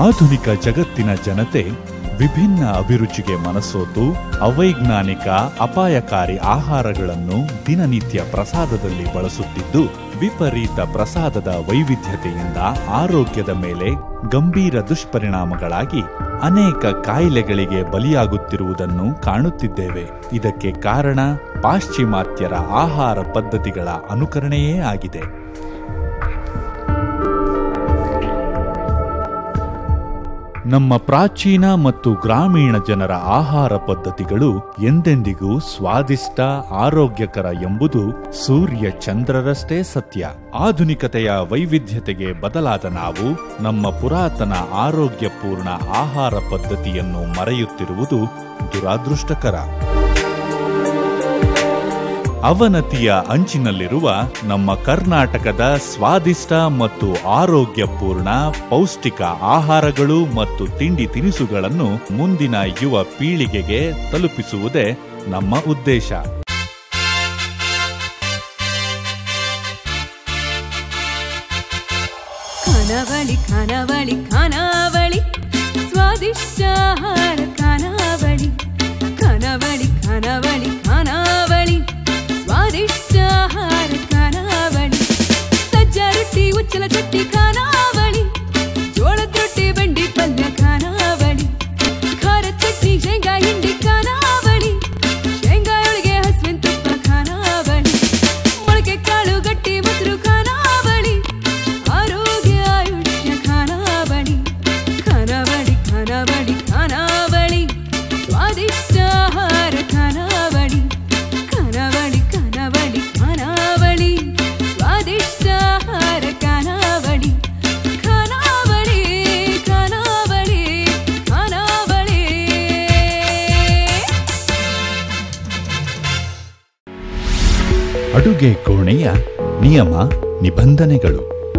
ಆಧುನಿಕ ಜಗತ್ತಿನ ಜನತೆ ವಿಭಿನ್ನ ಅಭಿರುಚಿಗೆ ಮನಸೋತು ಅವೈಜ್ಞಾನಿಕ ಅಪಾಯಕಾರಿ ಆಹಾರಗಳನ್ನು ದಿನನಿತ್ಯ ಪ್ರಸಾದದಲ್ಲಿ ಬಳಸುತ್ತಿದ್ದು ವಿಪರೀತ ಪ್ರಸಾದದ ವೈವಿಧ್ಯತೆಯಿಂದ ಆರೋಗ್ಯದ ಮೇಲೆ ಗಂಭೀರ ದುಷ್ಪರಿಣಾಮಗಳಾಗಿ ಅನೇಕ ಕಾಯಿಲೆಗಳಿಗೆ ಬಲಿಯಾಗುತ್ತಿರುವುದನ್ನು ಕಾಣುತ್ತಿದ್ದೇವೆ ಇದಕ್ಕೆ ಕಾರಣ ಪಾಶ್ಚಿಮಾತ್ಯರ ಆಹಾರ ಪದ್ಧತಿಗಳ ಅನುಕರಣೆಯೇ ಆಗಿದೆ ನಮ್ಮ ಪ್ರಾಚೀನ ಮತ್ತು ಗ್ರಾಮೀಣ ಜನರ ಆಹಾರ ಪದ್ಧತಿಗಳು ಎಂದೆಂದಿಗೂ ಸ್ವಾದಿಷ್ಟ ಆರೋಗ್ಯಕರ ಎಂಬುದು ಸೂರ್ಯ ಚಂದ್ರರಷ್ಟೇ ಸತ್ಯ ಆಧುನಿಕತೆಯ ವೈವಿಧ್ಯತೆಗೆ ಬದಲಾದ ನಾವು ನಮ್ಮ ಪುರಾತನ ಆರೋಗ್ಯಪೂರ್ಣ ಆಹಾರ ಪದ್ಧತಿಯನ್ನು ಮರೆಯುತ್ತಿರುವುದು ದುರಾದೃಷ್ಟಕರ ಅವನತಿಯ ಅಂಚಿನಲ್ಲಿರುವ ನಮ್ಮ ಕರ್ನಾಟಕದ ಸ್ವಾದಿಷ್ಟ ಮತ್ತು ಆರೋಗ್ಯಪೂರ್ಣ ಪೌಷ್ಟಿಕ ಆಹಾರಗಳು ಮತ್ತು ತಿಂಡಿ ತಿನಿಸುಗಳನ್ನು ಮುಂದಿನ ಯುವ ಪೀಳಿಗೆಗೆ ತಲುಪಿಸುವುದೇ ನಮ್ಮ ಉದ್ದೇಶ ಖಾನಾವಳಿ ಖಾನಾವಳಿ ಖಾನಾವಳಿ ಸ್ವಾದಿಷ್ಟ ಆಹಾರ ಖಾನಾವಳಿ ಖಾನಾವಳಿ ಖಾನಾವಳಿ ಖಾನಾವಳಿ ಸ್ವಾದಿಷ್ಟ ಆಹಾರ ಖಾನಾವಳಿ ಸಜ್ಜ ರೊಟ್ಟಿ ಉಚ್ಚಲ ಚಟ್ನಿ ಖಾನಾವಳಿ ಜೋಳದ ರೊಟ್ಟಿ ಬಂಡಿ ಪಲ್ಯ ಖಾನಾವಳಿ ಖಾರ ಚಟ್ನಿ ಶೇಂಗಾ ಹಿಂಡಿ ಖಾನಾವಳಿ ಶೇಂಗಾ ಒಳಗೆ ಹಸುವಿನ ತುಪ್ಪ ಖಾನಾವಳಿ ಮೊಳಕೆ ಕಾಳು ಗಟ್ಟಿ ಮೊಸರು ಖಾನಾವಳಿ ಆರೋಗ್ಯ ಆಯುಷ್ಯ ಖಾನಾವಳಿ ಖಾನಾವಳಿ ಖಾನಾವಳಿ ಖಾನಾವಳಿ ಸ್ವಾದಿಷ್ಟ ಆಹಾರ ಖಾನಾವಳಿ ಖಾನಾವಳಿ ಖಾನಾವಳಿ ಖಾನಾವಳಿ ಸ್ವಾದಿಷ್ಟ ಆಹಾರ ಖಾನಾವಳಿ ಖಾನಾವಳಿ ಖಾನಾವಳಿ ಖಾನಾವಳಿ ಅಡುಗೆ ಕೋಣೆಯ ನಿಯಮ ನಿಬಂಧನೆಗಳು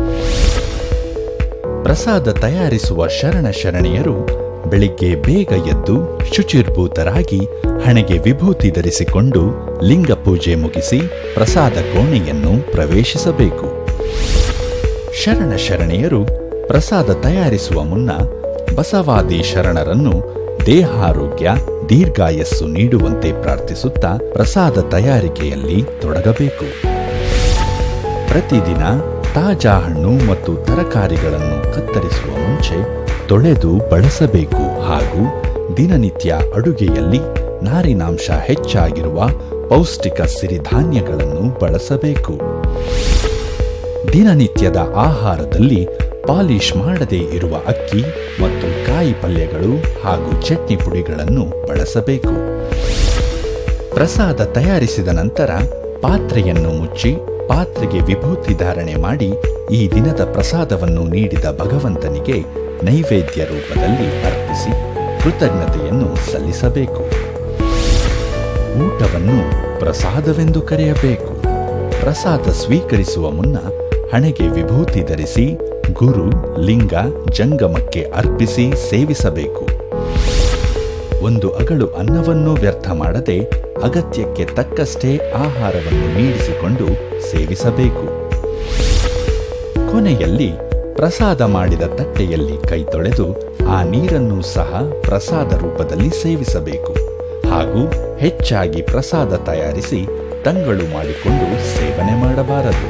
ಪ್ರಸಾದ ತಯಾರಿಸುವ ಶರಣ ಶರಣೆಯರು ಬೆಳಿಗ್ಗೆ ಬೇಗ ಎದ್ದು ಶುಚಿರ್ಭೂತರಾಗಿ ಹಣೆಗೆ ವಿಭೂತಿ ಧರಿಸಿಕೊಂಡು ಲಿಂಗ ಪೂಜೆ ಮುಗಿಸಿ ಪ್ರಸಾದ ಕೋಣೆಯನ್ನು ಪ್ರವೇಶಿಸಬೇಕು ಶರಣ ಶರಣೆಯರು ಪ್ರಸಾದ ತಯಾರಿಸುವ ಮುನ್ನ ಬಸವಾದಿ ಶರಣರನ್ನು ದೇಹಾರೋಗ್ಯ ದೀರ್ಘಾಯಸ್ಸು ನೀಡುವಂತೆ ಪ್ರಾರ್ಥಿಸುತ್ತಾ ಪ್ರಸಾದ ತಯಾರಿಕೆಯಲ್ಲಿ ತೊಡಗಬೇಕು ಪ್ರತಿದಿನ ತಾಜಾ ಹಣ್ಣು ಮತ್ತು ತರಕಾರಿಗಳನ್ನು ಕತ್ತರಿಸುವ ಮುಂಚೆ ತೊಳೆದು ಬಳಸಬೇಕು ಹಾಗೂ ದಿನನಿತ್ಯ ಅಡುಗೆಯಲ್ಲಿ ನಾರಿನಾಂಶ ಹೆಚ್ಚಾಗಿರುವ ಪೌಷ್ಟಿಕ ಸಿರಿಧಾನ್ಯಗಳನ್ನು ಬಳಸಬೇಕು ದಿನನಿತ್ಯದ ಆಹಾರದಲ್ಲಿ ಪಾಲಿಶ್ ಮಾಡದೇ ಇರುವ ಅಕ್ಕಿ ಮತ್ತು ಕಾಯಿ ಪಲ್ಯಗಳು ಹಾಗೂ ಚಟ್ನಿ ಪುಡಿಗಳನ್ನು ಬಳಸಬೇಕು ಪ್ರಸಾದ ತಯಾರಿಸಿದ ನಂತರ ಪಾತ್ರೆಯನ್ನು ಮುಚ್ಚಿ ಪಾತ್ರೆಗೆ ವಿಭೂತಿ ಧಾರಣೆ ಮಾಡಿ ಈ ದಿನದ ಪ್ರಸಾದವನ್ನು ನೀಡಿದ ಭಗವಂತನಿಗೆ ನೈವೇದ್ಯ ರೂಪದಲ್ಲಿ ಅರ್ಪಿಸಿ ಕೃತಜ್ಞತೆಯನ್ನು ಸಲ್ಲಿಸಬೇಕು ಊಟವನ್ನು ಪ್ರಸಾದವೆಂದು ಕರೆಯಬೇಕು ಪ್ರಸಾದ ಸ್ವೀಕರಿಸುವ ಮುನ್ನ ಹಣೆಗೆ ವಿಭೂತಿ ಧರಿಸಿ ಗುರು ಲಿಂಗ ಜಂಗಮಕ್ಕೆ ಅರ್ಪಿಸಿ ಸೇವಿಸಬೇಕು ಒಂದು ಅಗಳು ಅನ್ನವನ್ನು ವ್ಯರ್ಥ ಮಾಡದೆ ಅಗತ್ಯಕ್ಕೆ ತಕ್ಕಷ್ಟೇ ಆಹಾರವನ್ನು ನೀಡಿಸಿಕೊಂಡು ಸೇವಿಸಬೇಕು ಕೊನೆಯಲ್ಲಿ ಪ್ರಸಾದ ಮಾಡಿದ ತಟ್ಟೆಯಲ್ಲಿ ಕೈ ತೊಳೆದು ಆ ನೀರನ್ನು ಸಹ ಪ್ರಸಾದ ರೂಪದಲ್ಲಿ ಸೇವಿಸಬೇಕು ಹಾಗೂ ಹೆಚ್ಚಾಗಿ ಪ್ರಸಾದ ತಯಾರಿಸಿ ತಂಗಳು ಮಾಡಿಕೊಂಡು ಸೇವನೆ ಮಾಡಬಾರದು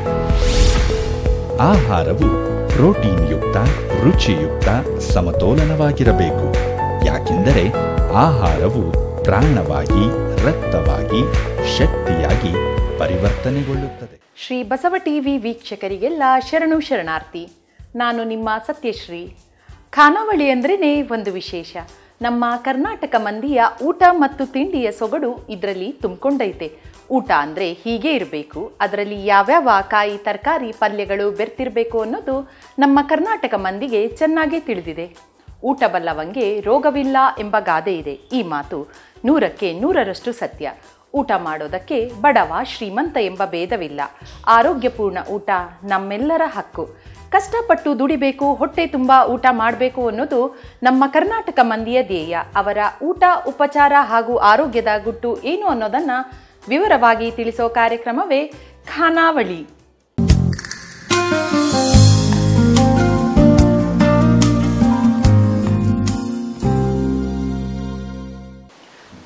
ಆಹಾರವು ಪ್ರೋಟೀನ್ ಯುಕ್ತ ರುಚಿಯುಕ್ತ ಸಮತೋಲನವಾಗಿರಬೇಕು ಯಾಕೆಂದರೆ ಆಹಾರವು ಪ್ರಾಣವಾಗಿ ರಕ್ತವಾಗಿ ಶಕ್ತಿಯಾಗಿ ಪರಿವರ್ತನೆಗೊಳ್ಳುತ್ತದೆ ಶ್ರೀ ಬಸವ ಟಿವಿ ವೀಕ್ಷಕರಿಗೆಲ್ಲ ಶರಣು ಶರಣಾರ್ಥಿ ನಾನು ನಿಮ್ಮ ಸತ್ಯಶ್ರೀ ಖಾನಾವಳಿ ಅಂದ್ರೇ ಒಂದು ವಿಶೇಷ ನಮ್ಮ ಕರ್ನಾಟಕ ಮಂದಿಯ ಊಟ ಮತ್ತು ತಿಂಡಿಯ ಸೊಗಡು ಇದರಲ್ಲಿ ತುಂಬಿಕೊಂಡೈತೆ ಊಟ ಅಂದರೆ ಹೀಗೆ ಇರಬೇಕು ಅದರಲ್ಲಿ ಯಾವ್ಯಾವ ಕಾಯಿ ತರಕಾರಿ ಪಲ್ಯಗಳು ಬೆರ್ತಿರಬೇಕು ಅನ್ನೋದು ನಮ್ಮ ಕರ್ನಾಟಕ ಮಂದಿಗೆ ಚೆನ್ನಾಗಿ ತಿಳಿದಿದೆ ಊಟ ಬಲ್ಲವಂಗೆ ರೋಗವಿಲ್ಲ ಎಂಬ ಗಾದೆ ಇದೆ ಈ ಮಾತು ನೂರಕ್ಕೆ ನೂರರಷ್ಟು ಸತ್ಯ ಊಟ ಮಾಡೋದಕ್ಕೆ ಬಡವ ಶ್ರೀಮಂತ ಎಂಬ ಭೇದವಿಲ್ಲ ಆರೋಗ್ಯಪೂರ್ಣ ಊಟ ನಮ್ಮೆಲ್ಲರ ಹಕ್ಕು ಕಷ್ಟಪಟ್ಟು ದುಡಿಬೇಕು ಹೊಟ್ಟೆ ತುಂಬ ಊಟ ಮಾಡಬೇಕು ಅನ್ನೋದು ನಮ್ಮ ಕರ್ನಾಟಕ ಮಂದಿಯ ಧ್ಯೇಯ ಅವರ ಊಟ ಉಪಚಾರ ಹಾಗೂ ಆರೋಗ್ಯದ ಗುಟ್ಟು ಏನು ಅನ್ನೋದನ್ನ ವಿವರವಾಗಿ ತಿಳಿಸೋ ಕಾರ್ಯಕ್ರಮವೇ ಖಾನಾವಳಿ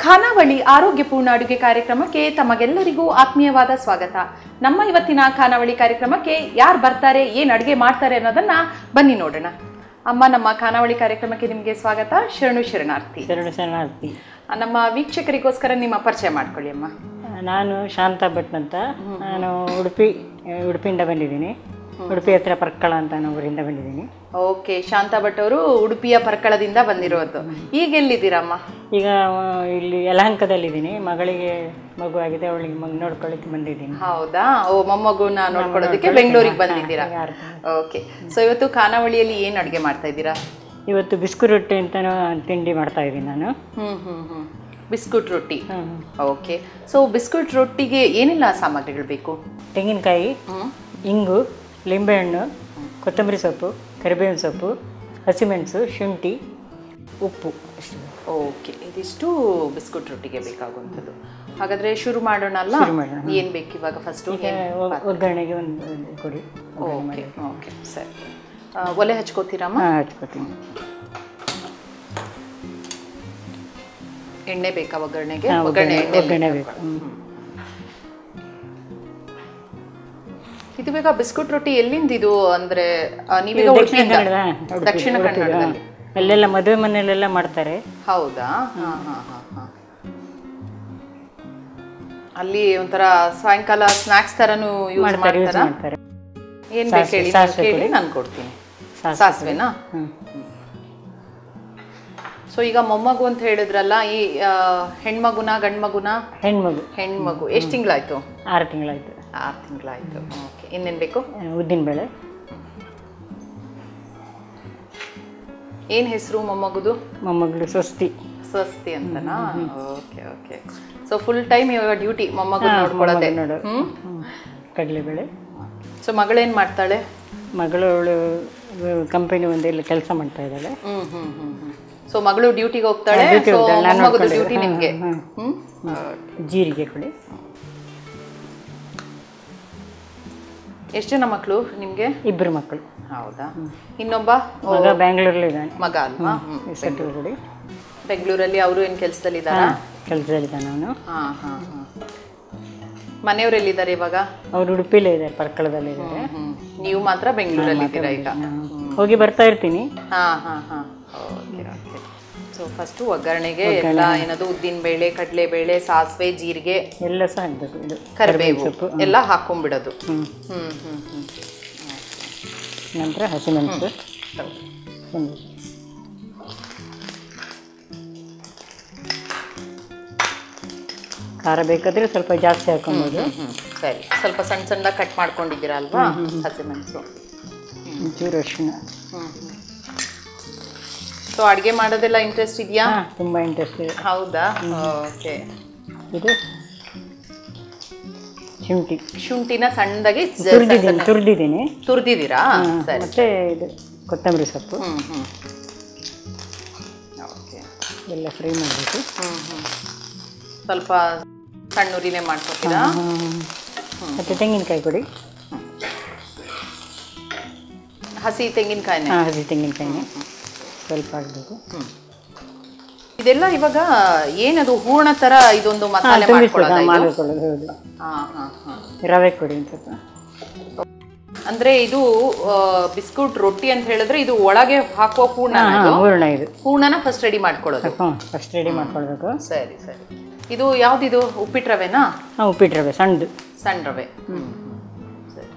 ಖಾನಾವಳಿ ಆರೋಗ್ಯಪೂರ್ಣ ಅಡುಗೆ ಕಾರ್ಯಕ್ರಮಕ್ಕೆ ತಮಗೆಲ್ಲರಿಗೂ ಆತ್ಮೀಯವಾದ ಸ್ವಾಗತ ನಮ್ಮ ಇವತ್ತಿನ ಖಾನಾವಳಿ ಕಾರ್ಯಕ್ರಮಕ್ಕೆ ಯಾರು ಬರ್ತಾರೆ ಏನು ಅಡುಗೆ ಮಾಡ್ತಾರೆ ಅನ್ನೋದನ್ನ ಬನ್ನಿ ನೋಡೋಣ ಅಮ್ಮ ನಮ್ಮ ಖಾನಾವಳಿ ಕಾರ್ಯಕ್ರಮಕ್ಕೆ ನಿಮಗೆ ಸ್ವಾಗತ ಶರಣು ಶರಣಾರ್ಥಿ ಶರಣ ಶರಣಾರ್ಥಿ ಆ, ನಮ್ಮ ವೀಕ್ಷಕರಿಗೋಸ್ಕರ ನಿಮ್ಮ ಪರಿಚಯ ಮಾಡ್ಕೊಳ್ಳಿ ಅಮ್ಮ ನಾನು ಶಾಂತ ಭಟ್ ಅಂತ ನಾನು ಉಡುಪಿ ಆ, ಉಡುಪಿಯಿಂದ ಬಂದಿದ್ದೀನಿ ಉಡುಪಿ ಹತ್ರ ಪರ್ಕಳ ಅಂತ ಅನ್ನೋ ಊರಿಂದ ಬಂದಿದ್ದೀನಿ ಓಕೆ ಶಾಂತ ಭಟ್ ಅವರು ಉಡುಪಿಯ ಪರ್ಕಳದಿಂದ ಬಂದಿರೋದು ಈಗ ಎಲ್ಲಿದ್ದೀರಮ್ಮ ಈಗ ಆ, ಇಲ್ಲಿ ಯಲಹಂಕದಲ್ಲಿದ್ದೀನಿ ಮಗಳಿಗೆ ಮಗು ಆಗಿದೆ ಅವಳಿಗೆ ಮಗು ನೋಡ್ಕೊಳ್ಳಿಕ್ಕೆ ಬಂದಿದ್ದೀನಿ ಹೌದಾ ಓ ಮೊಮ್ಮಗುನ ನೋಡ್ಕೊಳ್ಳೋದಕ್ಕೆ ಬೆಂಗಳೂರಿಗೆ ಬಂದಿದ್ದೀರಾ ಯಾರು? ಓಕೆ ಸೊ ಇವತ್ತು ಖಾನಾವಳಿಯಲ್ಲಿ ಏನು ಅಡುಗೆ ಮಾಡ್ತಾ ಇದ್ದೀರಾ ಇವತ್ತು ಬಿಸ್ಕು ರೊಟ್ಟಿ ಅಂತ ತಿಂಡಿ ಮಾಡ್ತಾ ಇದ್ದೀನಿ ನಾನು ಹ್ಮ್ ಹ್ಮ್ ಹ್ಮ್ ಬಿಸ್ಕುಟ್ ರೊಟ್ಟಿ ಹ್ಮ್. ಓಕೆ ಸೊ ಬಿಸ್ಕುಟ್ ರೊಟ್ಟಿಗೆ ಏನೆಲ್ಲ ಸಾಮಗ್ರಿಗಳು ಬೇಕು ತೆಂಗಿನಕಾಯಿ ಹ್ಮ್ ಇಂಗು ಲಿಂಬೆಹಣ್ಣು ಕೊತ್ತಂಬರಿ ಸೊಪ್ಪು ಕರಿಬೇವಿನ ಸೊಪ್ಪು ಹಸಿಮೆಣಸು ಶುಂಠಿ ಉಪ್ಪು ಅಷ್ಟು ಓಕೆ ಇದಿಷ್ಟು ಬಿಸ್ಕುಟ್ ರೊಟ್ಟಿಗೆ ಬೇಕಾಗುವಂಥದ್ದು ಹಾಗಾದ್ರೆ ಶುರು ಮಾಡೋಣ ಅಲ್ಲ ಶುರು ಮಾಡೋಣ. ಏನ್ ಬೇಕು ಇವಾಗ ಫಸ್ಟ್ ಈಗ ಒ- ಒಗ್ಗರಣೆಗೆ ಒಂದು ಒಂದು ಕೊಡಿ ಓಕೆ ಓಕೆ ಸರಿ ಆ, ಒಲೆ ಹಚ್ಕೋತೀರಮ್ಮ ಹಾಂ ಹಚ್ಕೋತೀನಿ ಎಣ್ಣೆ ಬೇಕಾ ಒಗ್ಗರಣೆಗೆ ಹಾ, ಒಗ್ಗರಣೆ ಒಗ್ಗರಣೆ ಎಣ್ಣೆ ಒಗ್ಗರಣೆ ಬೇಕು ಹ್ಮ್. ಇದು ಬೇಕಾ ಬಿಸ್ಕುಟ್ ರೊಟ್ಟಿ ಎಲ್ಲಿಂದ ಇದು ಅಂದ್ರೆ ಆ, ನೀವೀಗ ಇದು ದಕ್ಷಿಣ ಉಡುಪಿಯಿಂದ? ಕನ್ನಡ ಉಡುಪಿ- ದಕ್ಷಿಣ ಉಡುಪಿ, ಕನ್ನಡದಲ್ಲಿ ಹಾ. ಅಲ್ಲೆಲ್ಲ ಮದುವೆ ಮನೆಯಲ್ಲೆಲ್ಲ ಮಾಡ್ತಾರೆ ಹೌದಾ ಹಾ ಹಾ ಹಾ ಹಾ ಅಲ್ಲಿ ಒಂಥರ ಸಾಯಂಕಾಲ ಸ್ನಾಕ್ಸ್ ತರನು ಯೂಸ್ ಮಾಡ್ತಾರೆ ಯೂಸ್ ಮಾಡ್ತಾರಾ ಮಾಡ್ತಾರೆ ಏನ್ ಬೇಕು ಹೇಳಿ ಸಾಸಿವೆ ನೀವು ಕೇಳಿ ಕೊಡಿ. ನಾನು ಕೊಡ್ತೀನಿ ಸಾಸಿವೆ ಸಾಸಿವೆನಾ ಹ್ಞೂ ಸೊ ಈಗ ಮೊಮ್ಮಗು ಅಂತ ಹೇಳಿದ್ರಲ್ಲ ಈ ಆ, ಹೆಣ್ಮಗುನ ಗಂಡ್ಮಗುನ ಹೆಣ್ಮಗು ಹೆಣ್ಮಗು ಎಷ್ಟು ತಿಂಗಳಾಯ್ತು ಆರು ತಿಂಗಳಾಯ್ತು ಆರು ತಿಂಗಳಾಯ್ತು ಓಕೆ ಇನ್ನೇನ್ ಬೇಕು ಉದ್ದಿನಬೇಳೆ ಏನ್ ಹೆಸರು ಮೊಮ್ಮಗುದು ಮೊಮ್ಮಗಳು ಸ್ವಸ್ತಿ ಸ್ವಸ್ತಿ ಅಂತನಾ okay okay so full time ಇವಾಗ ಡ್ಯೂಟಿ ಮೊಮ್ಮಗು ನೋಡ್ಕೊಳ್ಳೋದೆ ನೋಡು ಹ್ಮ್ ಕಡಲೆಬೇಳೆ ಸೊ ಮಗಳೇನ್ ಮಾಡ್ತಾಳೆ ಮಗಳು ಅವಳು ಕಂಪನಿ ಒಂದೆಲ್ಲ ಕೆಲಸ ಮಾಡ್ತಾ ಇದ್ದಾಳೆ ಹ್ಮ್ ಹ್ಮ್ ಹ್ಮ್ ಹ್ಮ್ ಸೊ ಮಗಳು ಡ್ಯೂಟಿಗೆ ಹೋಗ್ತಾಳೆ duty ಸೊ ಹೋಗ್ತಾಳೆ, ನಾನ್ ಮೊಮ್ಮಗದು ನೋಡ್ಕೊಂಡಿದ್ದೆ. ಡ್ಯೂಟಿ ಹ್ಮ್, ನಿಮ್ಗೆ ಹ್ಮ್. ಹ್ಮ್ ಜೀರಿಗೆ ಕೊಡಿ ಎಷ್ಟು ಜನ ಮಕ್ಕಳು ನಿಮ್ಗೆ ಇಬ್ಬರು ಮಕ್ಕಳು ಹೌದಾ ಇನ್ನೊಬ್ಬ ಓ, ಮಗ ಬ್ಯಾಂಗ್ಳೂರಲ್ಲಿ ಇದ್ದಾನೆ ಮಗ ಅಲ್ವಾ ಹ್ಮ್ ಹೆಸರು ಕೊಡಿ ಬೆಂಗಳೂರಲ್ಲಿ ಅವರು ಏನ್ ಕೆಲಸದಲ್ಲಿ ಇದ್ದಾರಾ ಕೆಲಸದಲ್ಲಿದ್ದಾನೆ ಅವನು ಹಾ ಹಾ ಹಾ ಮನೆಯವ್ರು ಎಲ್ಲಿದ್ದಾರೆ ಇವಾಗ ಅವ್ರು ಉಡುಪಿಲೇ ಇದ್ದಾರೆ ಪರ್ಕಳದಲ್ಲಿ ಇದ್ದಾರೆ ಹ್ಮ್ ನೀವು ಮಾತ್ರ ಬೆಂಗಳೂರಲ್ಲಿ ಇದ್ದೀರಾ ಈಗ ಹೋಗಿ ಬರ್ತಾ ಇರ್ತೀನಿ ಹಾ ಹಾ ಹಾ ಓಕೆ ಓಕೆ ಸೊ ಫಸ್ಟು ಒಗ್ಗರಣೆಗೆ ಎಲ್ಲ ಏನದು ಉದ್ದಿನ ಬೇಳೆ ಕಡಲೆ ಬೇಳೆ ಸಾಸಿವೆ ಜೀರಿಗೆ ಎಲ್ಲ ಸಹ ಹಾಕ್ಬೇಕು ಇದು ಕರಿಬೇವು ಸೊಪ್ಪು ಎಲ್ಲ ಹಾಕೊಂಡ್ಬಿಡೋದು ಹ್ಞೂ ಹ್ಮ್ ಹ್ಮ್ ಹ್ಮ್ ನಂತರ ಹಸಿಮೆಣಸು ಒಂದು ಖಾರ ಬೇಕಾದರೆ ಸ್ವಲ್ಪ ಜಾಸ್ತಿ ಹಾಕೊಬೋದು ಹ್ಮ್ ಸರಿ ಸ್ವಲ್ಪ ಸಣ್ಣ ಸಣ್ಣ ಕಟ್ ಮಾಡ್ಕೊಂಡಿದ್ದೀರಾ ಅಲ್ವಾ ಹಸಿಮೆಣಸು ಒಂಚೂರು ಅರಿಶಿನ ಹ್ಮ್ ಸೊ ಅಡುಗೆ ಮಾಡೋದೆಲ್ಲ ಇಂಟ್ರೆಸ್ಟ್ ಇದೆಯಾ ಹಾಂ ತುಂಬ ಇಂಟ್ರೆಸ್ಟ್ ಇದೆ ಹೌದಾ ಓಕೆ ಇದು ಶುಂಠಿ ಶುಂಠಿನ ಸಣ್ಣದಾಗಿ ಜ- ತುರಿದಿದ್ದೀನಿ ತುರಿದಿದ್ದೀನಿ ತುರ್ದಿದ್ದೀರಾ ಸರಿ ಮತ್ತು ಇದು ಕೊತ್ತಂಬರಿ ಸೊಪ್ಪು ಹ್ಮ್ ಹ್ಮ್ ಓಕೆ ಎಲ್ಲ ಫ್ರೈ ಮಾಡಬೇಕು ಹ್ಮ್ ಹ್ಮ್ ಸ್ವಲ್ಪ ಸಣ್ಣ ಉರಿನೇ ಮಾಡ್ಕೊತೀರಾ ಮತ್ತು ತೆಂಗಿನಕಾಯಿ ಕೊಡಿ ಹಸಿ ತೆಂಗಿನಕಾಯಿನೇ ಹಾಂ ಹಸಿ ತೆಂಗಿನಕಾಯಿನೇ ಸ್ವಲ್ಪ ಹಾಕಬೇಕು ಇದೆಲ್ಲ ಇವಾಗ ಏನದು ಹೂರ್ಣ ತರ ಇದೊಂದು ಮಸಾಲೆ ತುಂಬಿಸ್ಬೇಕು ಮಾಡ್ಕೊಳ್ಳೋದಾ ಇದು? ಮಾಡಿಕೊಳ್ಳೋದು ಹೌದು ಹಾ ಹಾ ಹಾ ರವೆ ಕೊಡಿ ಒಂದು ಸ್ವಲ್ಪ ಅಂದ್ರೆ ಇದು ಆ, ಬಿಸ್ಕುಟ್ ರೊಟ್ಟಿ ಅಂತ ಹೇಳಿದ್ರೆ ಇದು ಒಳಗೆ ಹಾಕುವ ಹೂರ್ಣ ಹಾಂ ಹೂರಣ ಇದು ಹೂರ್ಣನ ಫಸ್ಟ್ ರೆಡಿ ಮಾಡ್ಕೊಳ್ಳೋದು ಹ್ಞೂ ಫಸ್ಟ್ ರೆಡಿ ಮಾಡ್ಕೊಳ್ಬೇಕು ಸರಿ ಸರಿ ಇದು ಯಾವ್ದಿದು ಉಪ್ಪಿಟ್ಟು ರವೆನಾ ಹಾಂ ಉಪ್ಪಿಟ್ಟು ರವೆ ಸಣ್ಣದು ಸಣ್ಣ ರವೆ ಹ್ಮ್ ಸರಿ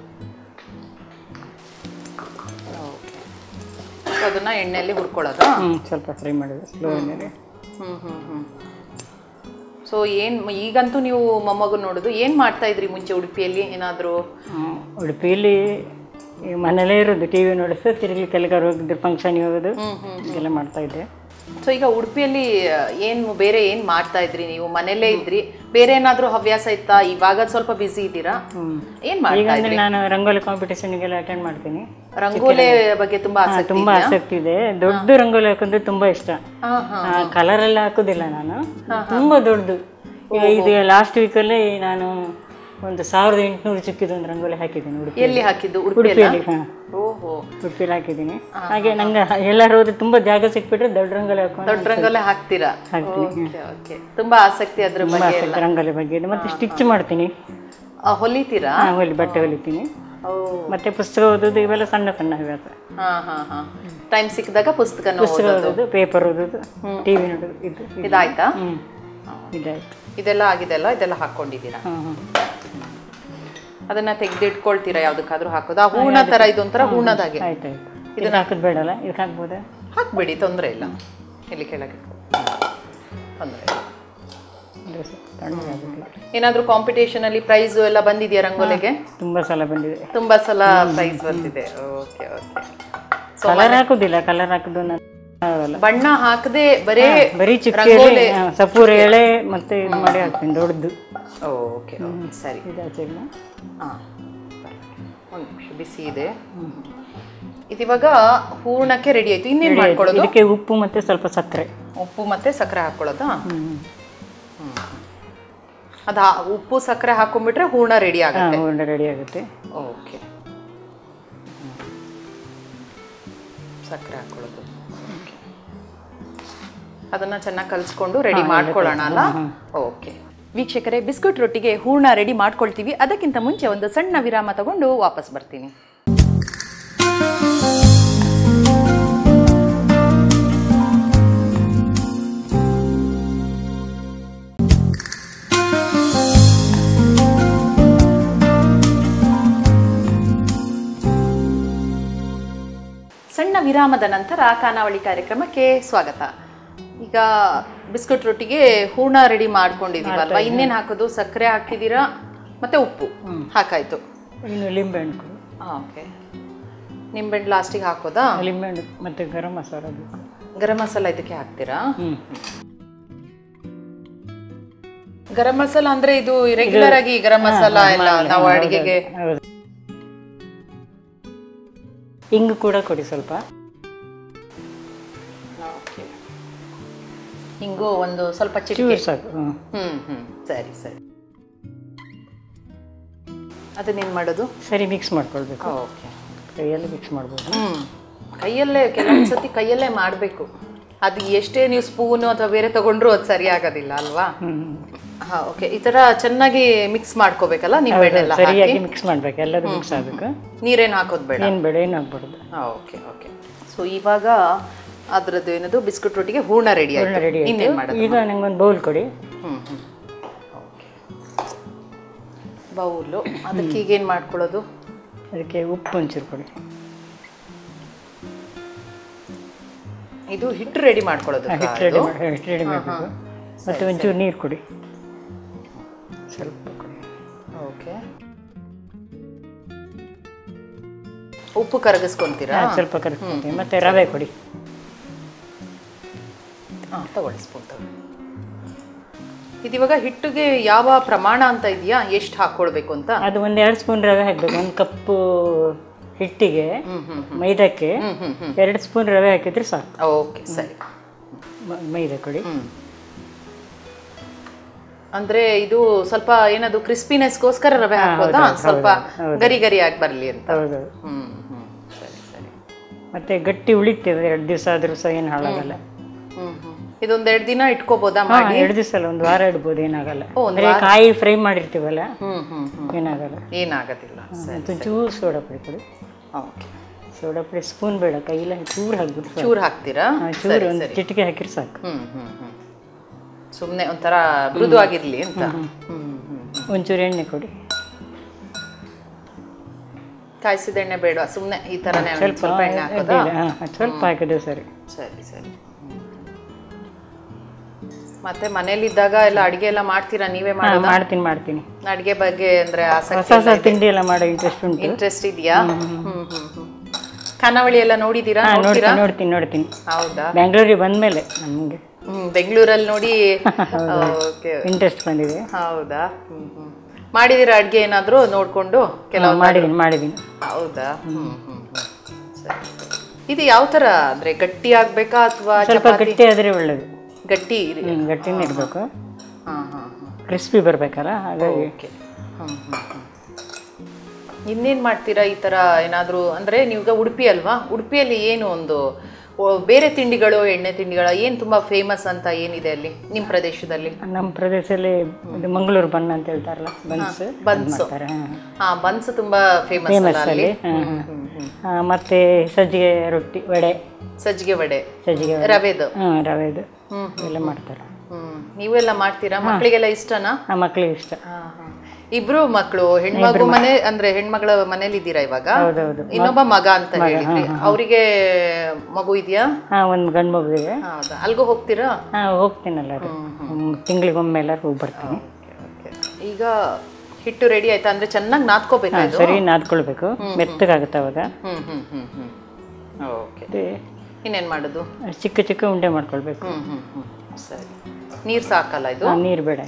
ಓಕೆ ಸೊ ಅದನ್ನ ಎಣ್ಣೆಯಲ್ಲಿ ಹುರ್ಕೊಳ್ಳೋದಾ ಹ್ಞೂ ಸ್ವಲ್ಪ ಫ್ರೈ ಮಾಡೋದು ಸ್ಲೋ ಎಣ್ಣೆಲಿ ಹ್ಮ್ ಹ್ಮ್ ಹ್ಮ್ ಸೊ ಏನ್ ಈಗಂತೂ ನೀವು ಮೊಮ್ಮಗು ನೋಡುದು ಏನ್ ಮಾಡ್ತಾ ಇದ್ರಿ ಮುಂಚೆ ಉಡುಪಿಯಲ್ಲಿ ಏನಾದ್ರು ಹ್ಮ್. ಉಡುಪಿಯಲ್ಲಿ ಈ ಮನೇಲೇ ಇರೋದು ಟಿ ವಿ ನೋಡಿಸು ತಿರುಗ್ಲಿಕ್ಕೆ ಎಲ್ಲಿಗಾರು ಹೋಗಿದ್ದು ಫಂಕ್ಷನ್ಗೆ ಹೋಗೋದು ಹ್ಮ್ ಹ್ಮ್ ಇದೆಲ್ಲ ಮಾಡ್ತಾ ಇದ್ದೆ ಸೊ ಈಗ ಉಡುಪಿಯಲ್ಲಿ ಆ, ಏನ್ ಬೇರೆ ಏನ್ ಮಾಡ್ತಾ ಇದ್ರಿ ನೀವು ಮನೇಲೇ ಇದ್ರಿ ಬೇರೆ ಏನಾದ್ರೂ ಹವ್ಯಾಸ ಇತ್ತಾ ಇವಾಗ ಸ್ವಲ್ಪ ಬಿಸಿ ಇದ್ದೀರಾ ಹ್ಮ್. ಏನ್ ಈಗ ಮಾಡ್ತಾ ಅಂದ್ರೆ ಇದ್ರಿ ನಾನು ರಂಗೋಲಿ ಕಾಂಪಿಟೇಷನ್ಗೆಲ್ಲ ಅಟೆಂಡ್ ಮಾಡ್ತೀನಿ ರಂಗೋಲಿ ಬಗ್ಗೆ ತುಂಬಾ ಹಾ, ಆಸಕ್ತಿ ತುಂಬಾ ಆಸಕ್ತಿ ಇದೆ ದೊಡ್ಡ ರಂಗೋಲಿ ಹಾಕೋದ್ರೆ ತುಂಬಾ ಇಷ್ಟ ಹಾ ಹಾ ಕಲರ್ ಎಲ್ಲ ಹಾಕೋದಿಲ್ಲ ನಾನು ತುಂಬಾ ದೊಡ್ಡದು ಈಗ ಇದು ಲಾಸ್ಟ್ ವೀಕಲ್ಲಿ ನಾನು ಒಂದು ಸಾವಿರದ ಎಂಟುನೂರು ಚಿಕ್ಕಿದ ಒಂದು ರಂಗೋಲಿ ಹಾಕಿದ್ದೀನಿ ಉಡುಪಿ ಎಲ್ಲಿ ಹಾಕಿದ್ದು ಉಡುಪಿಯಲ್ಲಿ ಉಡುಪಿಯಲ್ಲಿ ಹಾಂ ಓಹೋ ಉಡುಪಿಯಲ್ಲಿ ಹಾಕಿದ್ದೀನಿ ಹಾಗೆ ನಂಗೆ ಎಲ್ಲರೂ ಹೋದ್ರೆ ತುಂಬ ಜಾಗ ಸಿಕ್ಬಿಟ್ರೆ ದೊಡ್ಡ ರಂಗೋಲಿ ಹಾಕೊಂಡು ದೊಡ್ಡ ರಂಗೋಲೆ ಹಾಕ್ತೀರಾ ಹಾಕ್ತೀನಿ. ಓಕೆ ಓಕೆ ತುಂಬಾ ಆಸಕ್ತಿ ಅದ್ರ ತುಂಬ ಬಗ್ಗೆ ಆಸಕ್ತಿ ರಂಗೋಲಿ ಬಗ್ಗೆ ಇದೆ ಮತ್ತೆ ಸ್ಟಿಚ್ ಮಾಡ್ತೀನಿ ಆ, ಹೊಲಿತೀರಾ ಹಾಂ ಹೊಲಿ ಬಟ್ಟೆ ಹೊಲಿತೀನಿ ಓ ಮತ್ತೆ ಪುಸ್ತಕ ಓದೋದು ಇವೆಲ್ಲ ಸಣ್ಣ ಸಣ್ಣ ಹವ್ಯಾಸ ಹಾ ಹಾ ಹಾ ಟೈಮ್ ಸಿಕ್ಕಿದಾಗ ಪುಸ್ತಕ ಪುಸ್ತಕ ಓದೋದು ಪೇಪರ್ ಓದೋದು ಟಿ ವಿ ನೋಡೋದು ಇದು ಇದು. ಇದಾಯ್ತಾ ಹ್ಮ್ ಇದಾಯ್ತು ಇದೆಲ್ಲ ಆಗಿದೆಲ್ಲ ಇದೆಲ್ಲ ಹಾಕೊಂಡಿದ್ದೀರಾ ಹಾಂ ಹಾಂ ಅದನ್ನ ತೆಗ್ದಿಟ್ಕೊಳ್ತೀರಾ ಯಾವ್ದಕ್ಕಾದ್ರೂ ಹಾಕೋದು ಆ ಹೂರ್ಣ ತರ ಇದೊಂಥರ ಹೂರ್ಣದಾಗೆ ಆಯ್ತು ಆಯ್ತು ಇದನ್ನ ಹಾಕೋದು ಬೇಡಲ್ಲ ಇದಕ್ಕೆ ಹಾಕ್ಬೋದಾ ಹಾಕ್ಬಿಡಿ ತೊಂದರೆ ಇಲ್ಲ ಇಲ್ಲಿ ಕೆಳಗೆ ತೊಂದರೆ ಇಲ್ಲ ಅಂದ್ರೆ ಸ್ವಲ್ಪ ತಣ್ಣಗಾಗುತ್ತೆ ಏನಾದ್ರೂ ಕಾಂಪಿಟೇಷನ್ ಅಲ್ಲಿ ಪ್ರೈಸ್ ಎಲ್ಲ ಬಂದಿದೆಯಾ ರಂಗೋಲಿಗೆ ತುಂಬ ಸಲ ಬಂದಿದೆ ತುಂಬಾ ಸಲ ಪ್ರೈಸ್ ಬಂದಿದೆ ಓಕೆ ಓಕೆ ಕಲರ್ ಹಾಕುದಿಲ್ಲ ಕಲರ್ ಹಾಕುದು ನಾನು ಆಗಲ್ಲ ಬಣ್ಣ ಹಾಕದೆ ಬರೇ ಬರೀ ಚಿಕ್ಕ ರಂಗೋಲಿ ಎಲೆ, ಹಾ, ಸಪೂರ ಎಳೆ ಮತ್ತೆ ಇದು ಮಾಡಿ ಹಾಕ್ತೀನಿ ದೊಡ್ಡದು ಓಕೆ ಸರಿ ಇದಾಚೆಲ್ಲ ಹಾಂ ಒಂದು ನಿಮಿಷ ಬಿಸಿ ಇದೆ ಇದಿವಾಗ ಹೂರ್ಣಕ್ಕೆ ರೆಡಿ ಆಯ್ತು ಇನ್ನೇನು ಮಾಡ್ಕೊಳ್ಳೋದು ಇದಕ್ಕೆ ಉಪ್ಪು ಮತ್ತೆ ಸ್ವಲ್ಪ ಸಕ್ಕರೆ ಉಪ್ಪು ಮತ್ತೆ ಸಕ್ಕರೆ ಹಾಕೊಳ್ಳೋದಾ ಹ್ಮ್ ಅದು ಹಾ- ಉಪ್ಪು ಸಕ್ಕರೆ ಹಾಕೊಂಡ್ಬಿಟ್ರೆ ಹೂರ್ಣ ರೆಡಿ ಹಾ ಆಗುತ್ತೆ ಹೂರ್ಣ ರೆಡಿ ಆಗುತ್ತೆ ಓಕೆ ಸಕ್ಕರೆ ಹಾಕೊಳ್ಳೋದು ಅದನ್ನ ಚೆನ್ನಾಗಿ ಕಲಿಸ್ಕೊಂಡು ರೆಡಿ ಮಾಡ್ಕೊಳ್ಳೋಣ ಅಲ್ಲ ಓಕೆ ವೀಕ್ಷಕರೇ ಬಿಸ್ಕುಟ್ ರೊಟ್ಟಿಗೆ ಹೂರ್ಣ ರೆಡಿ ಮಾಡ್ಕೊಳ್ತೀವಿ ಅದಕ್ಕಿಂತ ಮುಂಚೆ ಒಂದು ಸಣ್ಣ ವಿರಾಮ ತಗೊಂಡು ವಾಪಸ್ ಬರ್ತೀನಿ ಸಣ್ಣ ವಿರಾಮದ ನಂತರ ಖಾನಾವಳಿ ಕಾರ್ಯಕ್ರಮಕ್ಕೆ ಸ್ವಾಗತ ಈಗ ಬಿಸ್ಕುಟ್ ರೊಟ್ಟಿಗೆ ಹೂರ್ಣ ರೆಡಿ ಮಾಡ್ಕೊಂಡಿದೀವಲ್ವಾ ಇನ್ನೇನು ಹಾಕೋದು ಸಕ್ಕರೆ ಹಾಕಿದ್ದೀರಾ ಮತ್ತೆ ಉಪ್ಪು ಹಾಕಾಯ್ತು ಇನ್ನು ಲಿಂಬೆಹಣ್ಣು ಕೊಡು ಓಕೆ ನಿಂಬೆಹಣ್ಣು ಲಾಸ್ಟಿಗೆ ಹಾಕೋದಾ ಲಿಂಬೆಹಣ್ಣು ಮತ್ತೆ ಗರಂ ಮಸಾಲ ಬೇಕು ಗರಂ ಮಸಾಲ ಇದಕ್ಕೆ ಹಾಕ್ತೀರಾ ಹ್ಮ್ ಗರಂ ಮಸಾಲ ಅಂದ್ರೆ ಇದು ರೆಗ್ಯುಲರ್ ಆಗಿ ಗರಂ ಮಸಾಲ ಎಲ್ಲ ನಾವು ಅಡಿಗೆಗೆ ಹೌದು ಹಿಂಗು ಕೂಡ ಕೊಡಿ ಸ್ವಲ್ಪ ಹಿಂಗು ಒಂದು ಸ್ವಲ್ಪ ಚಿಟಿಕೆ ಚೂರು ಸಾಕು ಹ್ಮ್ ಹ್ಮ್ ಹ್ಮ್ ಸರಿ ಸರಿ ಅದನ್ನೇನ್ ಮಾಡೋದು ಸರಿ ಮಿಕ್ಸ್ ಮಾಡ್ಕೊಳ್ಬೇಕು ಓಕೆ ಕೈಯಲ್ಲಿ ಮಿಕ್ಸ್ ಮಾಡ್ಬೋದು ಹ್ಮ್ ಕೈಯಲ್ಲೇ ಕೆಲವೊಂದು ಸತಿ ಕೈಯಲ್ಲೇ ಮಾಡಬೇಕು ಅದು ಎಷ್ಟೇ ನೀವು ಸ್ಪೂನು ಅಥವಾ ಬೇರೆ ತಗೊಂಡ್ರು ಅದು ಸರಿ ಆಗೋದಿಲ್ಲ ಅಲ್ವಾ ಹ್ಮ್ ಹಾ ಓಕೆ ಈ ತರ ಚೆನ್ನಾಗಿ ಮಿಕ್ಸ್ ಮಾಡ್ಕೋಬೇಕಲ್ಲ ನಿಂಬೆಹಣ್ಣೆಲ್ಲ ಹಾಕಿ ಸರಿಯಾಗಿ ಮಿಕ್ಸ್ ಮಾಡ್ಬೇಕು ಎಲ್ಲದೂ ಮಿಕ್ಸ್ ಆಗಬೇಕು ನೀರೇನು ಹಾಕೋದು ಬೇಡ ಏನು ಬೇಡ ಏನು ಆಗ್ಬಾರ್ದು ಓಕೆ ಓಕೆ ಸೊ ಇವಾಗ ಅದ್ರದ್ದು ಏನದು ಬಿಸ್ಕುಟ್ ರೊಟ್ಟಿಗೆ ಹೂರ್ಣ ರೆಡಿ ಹೂರ್ಣ ಆಯ್ತು ರೆಡಿ ಇನ್ನೇನು ಆಯಿತು ಮಾಡೋದು ಈಗ ನಂಗೊಂದು ಬೌಲ್ ಕೊಡಿ ಹ್ಮ್ ಹ್ಮ್ ಓಕೆ ಬೌಲು ಅದಕ್ಕೆ ಈಗ ಏನು ಮಾಡ್ಕೊಳ್ಳೋದು ಅದಕ್ಕೆ ಉಪ್ಪು ಒಂಚೂರು ಕೊಡಿ ಇದು ಹಿಟ್ಟು ರೆಡಿ ಮಾಡ್ಕೊಳ್ಳೋದು ಆ, ಹಿಟ್ಟು ರೆಡಿ ಮಾಡಿ ಹಿಟ್ಟು ರೆಡಿ ಮಾಡಬೇಕು ಮತ್ತು ಒಂಚೂರು ನೀರು ಕೊಡಿ ಸ್ವಲ್ಪ ಕೊಡಿ ಓಕೆ ಉಪ್ಪು ಕರಗಿಸ್ಕೊಂತೀರಾ ಹಾ, ಸ್ವಲ್ಪ ಕರೆಸ್ಕೊಳ್ತೀನಿ ಮತ್ತು ರವೆ ಕೊಡಿ ಹಾಂ ತಗೊಳ್ಳಿ ಸ್ಪೂನ್ ತಗೊಳ್ಳಿ ಇದಿವಾಗ ಹಿಟ್ಟಿಗೆ ಯಾವ ಪ್ರಮಾಣ ಅಂತ ಇದೆಯಾ ಎಷ್ಟು ಹಾಕ್ಕೊಳ್ಬೇಕು ಅಂತ ಅದು ಒಂದು ಎರಡು ಸ್ಪೂನ್ ರವೆ ಹಾಕಬೇಕು ಒಂದು ಕಪ್ಪು ಹಿಟ್ಟಿಗೆ ಮೈದಾಕ್ಕೆ ಹ್ಮ್ ಹ್ಮ್ ಹ್ಮ್ ಎರಡು ಸ್ಪೂನ್ ರವೆ ಹಾಕಿದ್ರೆ ಸಾಕು ಓಕೆ ಸರಿ ಮ- ಮೈದಾ ಕೊಡಿ ಹ್ಮ್ ಅಂದ್ರೆ ಇದು ಸ್ವಲ್ಪ ಏನದು ಕ್ರಿಸ್ಪಿನೆಸ್ಗೋಸ್ಕರ ರವೆ ಹಾಕೋದಾ ಸ್ವಲ್ಪ ಗರಿ ಗರಿ ಆಗಿ ಬರ್ಲಿ ಅಂತ ಹೌದು ಹ್ಮ್ ಹ್ಮ್ ಸರಿ ಸರಿ ಮತ್ತೆ ಗಟ್ಟಿ ಉಳಿತೇವೆ ಎರಡು ದಿವಸ ಆದ್ರೂ ಸಹ ಏನು ಹಾಳಾಗಲ್ಲ ಹ್ಮ್ ಹ್ಮ್ ಇದೊಂದ್ ಎರಡು ದಿನ ಇಟ್ಕೋಬೋದಾ ಹಾ ಮಾಡಿ ಎರಡು ದಿವಸ ಅಲ್ಲ ಒಂದು ವಾರ ಇಡ್ಬೋದು ಏನಾಗಲ್ಲ ಓ, ಒಂದ್ ಅಂದ್ರೆ ಕಾಯಿ ಫ್ರೈ ಮಾಡಿರ್ತೀವಲ್ಲ ಹ್ಮ್ ಹ್ಮ್ ಹ್ಮ್ ಏನಾಗಲ್ಲ ಏನಾಗೋದಿಲ್ಲ ಸರಿ ಮತ್ತು ಚೂರು ಸೋಡಾ ಪುಡಿ ಕೊಡಿ ಓಕೆ ಸೋಡಾ ಪುಡಿ ಸ್ಪೂನ್ ಬೇಡ ಕೈಯಲ್ಲಿ ಚೂರು ಹಾಕ್ಬಿಟ್ಟು ಸಾಕು. ಚೂರ್ ಹಾಕ್ತೀರಾ ಹಾ, ಚೂರು ಒಂದು ಚಿಟಿಕೆ ಹಾಕಿದ್ರೆ ಸಾಕು ಹ್ಮ್ ಹ್ಮ್ ಹ್ಮ್ ಸುಮ್ನೆ ಒಂಥರ ಮೃದು ಆಗಿರ್ಲಿ ಅಂತ ಹ್ಮ್ ಹ್ಮ್ ಒಂಚೂರು ಎಣ್ಣೆ ಕೊಡಿ ಕಾಯಿಸಿದ ಎಣ್ಣೆ ಬೇಡ ಸುಮ್ನೆ ಈ ತರನೇ ಒಂದ್ ಸ್ವಲ್ಪ ಸ್ವಲ್ಪ ಎಣ್ಣೆ ಹಾಕೋದಾ ಅಡ್ಡಿಲ್ಲ, ಹಾ, ಸ್ವಲ್ಪ ಹಾಕಿದ್ರೆ ಸರಿ ಸರಿ ಸರಿ ಮತ್ತೆ ಮನೇಲಿದ್ದಾಗ ಎಲ್ಲ ಅಡಿಗೆ ಎಲ್ಲ ಮಾಡ್ತೀರಾ ನೀವೇ ಹಾ, ಮಾಡೋದಾ ಮಾಡ್ತೀನಿ ಮಾಡ್ತೀನಿ ಅಡಿಗೆ ಬಗ್ಗೆ ಅಂದ್ರೆ ಹೊಸ ಆಸಕ್ತಿ ಹೊಸ ತಿಂಡಿ ಎಲ್ಲ ಮಾಡೋ ಇಂಟ್ರೆಸ್ಟ್ ಉಂಟು ಇಂಟ್ರೆಸ್ಟ್ ಇದೆಯಾ ಹ್ಮ್ ಹ್ಮ್ ಹ್ಮ್ ಖಾನಾವಳಿ ಎಲ್ಲ ನೋಡಿದೀರಾ ಹಾ ನೋಡ್ತೀರಾ ನೋಡ್ತೀನಿ ನೋಡ್ತೀನಿ ನೋಡ್ತೀನಿ ಹೌದಾ ಬ್ಯಾಂಗ್ಳೂರಿಗೆ ಬಂದ್ಮೇಲೆ ನಮಗೆ ಹ್ಮ್ ಬೆಂಗಳೂರಲ್ಲಿ ನೋಡಿ ಓಕೆ ಇಂಟ್ರೆಸ್ಟ್ ಬಂದಿದೆ ಹೌದಾ ಹ್ಮ್ ಹ್ಮ್ ಮಾಡಿದೀರಾ ಅಡ್ಗೆ ಏನಾದ್ರು ನೋಡ್ಕೊಂಡು ಕೆಲವು ಮಾಡಿದ್ದೀನಿ ಮಾಡಿದ್ದೀನಿ ಹೌದಾ ಹ್ಮ್ ಹ್ಮ್ ಹ್ಮ್ ಸರಿ ಸರಿ. ಇದು ಯಾವ ತರ ಅಂದ್ರೆ ಗಟ್ಟಿ ಆಗ್ಬೇಕಾ ಅಥವಾ ಸ್ವಲ್ಪ ಗಟ್ಟಿ ಆದರೆ ಒಳ್ಳೇದು ಗಟ್ಟಿ ಇರಿ ಹ್ಮ್, ಗಟ್ಟಿನೇ ಇರಬೇಕು ಹಾ ಹಾ ಹಾ ಕ್ರಿಸ್ಪಿ ಬರಬೇಕಲ್ಲ ಹಾಗಾಗಿ ಓಕೆ ಹ್ಮ್ ಹ್ಮ್ ಹ್ಮ್. ಇನ್ನೇನ್ ಮಾಡ್ತೀರಾ ಈ ತರ ಏನಾದ್ರೂ ಅಂದ್ರೆ ನೀವೀಗ ಉಡುಪಿ ಅಲ್ವಾ ಉಡುಪಿಯಲ್ಲಿ ಏನು ಒಂದು ಓ, ಬೇರೆ ತಿಂಡಿಗಳು ಎಣ್ಣೆ ತಿಂಡಿಗಳ ಏನ್ ತುಂಬಾ ಫೇಮಸ್ ಅಂತ ಏನಿದೆ ಅಲ್ಲಿ ನಿಮ್ ಪ್ರದೇಶದಲ್ಲಿ ನಮ್ಮ ಪ್ರದೇಶದಲ್ಲಿ ಇದು ಮಂಗಳೂರು ಬನ್ ಅಂತ ಹೇಳ್ತಾರಲ್ಲ ಬನ್ಸ್ ಬನ್ಸು ಮಾಡ್ತಾರೆ ಹಾಂ ಹಾ ಬನ್ಸ್ ತುಂಬಾ ಫೇಮಸ್ ಅಲ್ಲ ಫೇಮಸ್ ಅಲ್ಲಿ ಅಲ್ಲಿ ಹಾಂ ಹಾಂ ಮತ್ತೆ ಸಜ್ಜಿಗೆ ರೊಟ್ಟಿ ವಡೆ ಸಜ್ಜಿಗೆ ವಡೆ ಸಜ್ಜಿಗೆ ವಡೆ ರವೆದು ಹಾಂ ರವೆದು ಎಲ್ಲ ಮಾಡ್ತಾರೆ ಹ್ಮ್ ನೀವೆಲ್ಲ ಮಾಡ್ತೀರಾ ಮಕ್ಕಳಿಗೆಲ್ಲ ಇಷ್ಟನಾ ಆ ಮಕ್ಳಿಗೆ ಇಷ್ಟ ಇಬ್ರು ಮಕ್ಕಳು ಹೆಣ್ಮಗು ಮನೆ ಅಂದ್ರೆ ಹೆಣ್ಮಗಳ ಮನೇಲಿ ಇದ್ದೀರಾ ಇವಾಗ ಹೌದೌದು ಇನ್ನೊಬ್ಬ ಮಗ ಅಂತ ಹೇಳಿದ್ರಿ ಅವರಿಗೆ ಮಗು ಇದೆಯಾ ಹಾಂ ಒಂದು ಗಂಡು ಮಗುವಿಗೆ ಹೌದಾ ಅಲ್ಗೂ ಹೋಗ್ತೀರಾ ಹಾಂ ಹೋಗ್ತೀನಲ್ಲ ಅದು ತಿಂಗಳಿಗೊಮ್ಮೆ ಎಲ್ಲರೂ ಹೋಗಿ ಬರ್ತೀನಿ ಈಗ ಹಿಟ್ಟು ರೆಡಿ ಆಯ್ತಾ ಅಂದ್ರೆ ಚೆನ್ನಾಗಿ ನಾದ್ಕೋಬೇಕಾ ಹಾಂ ಇದು ಸರಿ ನಾದ್ಕೊಳ್ಬೇಕು ಮೆತ್ತಗಾಗುತ್ತೆ ಅವಾಗ ಹ್ಮ್ ಹ್ಮ್ ಹ್ಮ್ ಹ್ಮ್ ಓಕೆ ಮತ್ತೆ ಇನ್ನೇನ್ ಮಾಡೋದು ಚಿಕ್ಕ ಚಿಕ್ಕ ಉಂಡೆ ಮಾಡ್ಕೊಳ್ಬೇಕು ಹ್ಮ್ ಹ್ಮ್ ಹ್ಮ್ ಸರಿ ನೀರ್ ಸಾಕಲ್ಲ ಇದು ಹಾಂ ನೀರು ಬೇಡ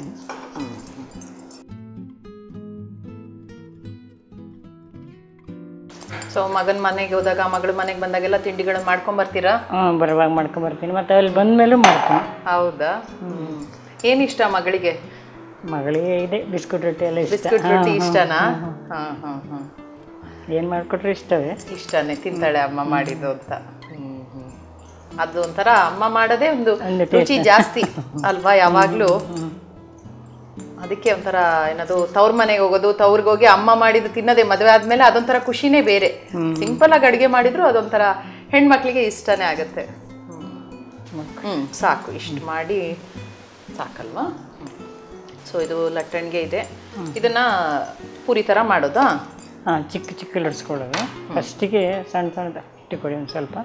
ಸೊ ಮಗನ ಮನೆಗೆ ಹೋದಾಗ ಮಗಳ ಮನೆಗೆ ಬಂದಾಗೆಲ್ಲ ತಿಂಡಿಗಳನ್ನ ಮಾಡ್ಕೊಂಡ್ ಬರ್ತೀರಾ ಹಾಂ ಬರುವಾಗ ಮಾಡ್ಕೊಂಬರ್ತೀನಿ ಮತ್ತು ಅಲ್ಲಿ ಬಂದಮೇಲೂ ಮಾಡ್ತೀನಿ ಹೌದಾ ಹ್ಮ್ ಏನ್ ಇಷ್ಟ ಮಗಳಿಗೆ ಮಗಳಿಗೆ ಇದೆ ಬಿಸ್ಕುಟ್ ರೊಟ್ಟಿ ಎಲ್ಲ ಇಷ್ಟ ಬಿಸ್ಕುಟ್ ರೊಟ್ಟಿ ಇಷ್ಟನಾ ಹಾ ಹಾ ಹಾ ಏನು ಮಾಡಿಕೊಟ್ರೆ ಇಷ್ಟವೇ ಇಷ್ಟನೇ ತಿಂತಾಳೆ ಅಮ್ಮ ಮಾಡಿದ್ದು ಅಂತ ಹ್ಮ್, ಹ್ಮ್. ಅದು ಒಂಥರ ಅಮ್ಮ ಮಾಡೋದೇ ಒಂದು ಒಂದು ರುಚಿ ಜಾಸ್ತಿ ಅಲ್ವಾ ಯಾವಾಗ್ಲೂ ಅದಕ್ಕೆ ಒಂಥರ ಏನದು ತವ್ರ ಮನೆಗೆ ಹೋಗೋದು ತವ್ರಿಗೆ ಹೋಗಿ ಅಮ್ಮ ಮಾಡಿದ್ದು ತಿನ್ನೋದೇ ಮದುವೆ ಆದ್ಮೇಲೆ ಅದೊಂಥರ ಖುಷಿನೇ ಬೇರೆ ಸಿಂಪಲ್ ಆಗಿ ಅಡುಗೆ ಮಾಡಿದ್ರು ಅದೊಂಥರ ಹೆಣ್ಮಕ್ಳಿಗೆ ಇಷ್ಟನೇ ಆಗುತ್ತೆ ಹ್ಮ್. ಹ್ಮ್ ಸಾಕು ಇಷ್ಟು ಮಾಡಿ ಸಾಕಲ್ವಾ ಸೊ ಇದು ಲಟ್ಟಣಿಗೆ ಇದೆ ಇದನ್ನ ಪೂರಿ ಥರ ಮಾಡೋದಾ ಹಾಂ ಚಿಕ್ಕ ಚಿಕ್ಕ ಲಡ್ಸ್ಕೊಳ್ಳೋದು ಫಸ್ಟಿಗೆ ಸಣ್ಣ ಸಣ್ಣದ ಇಟ್ಟುಕೊಳ್ಳಿ ಒಂದು ಸ್ವಲ್ಪ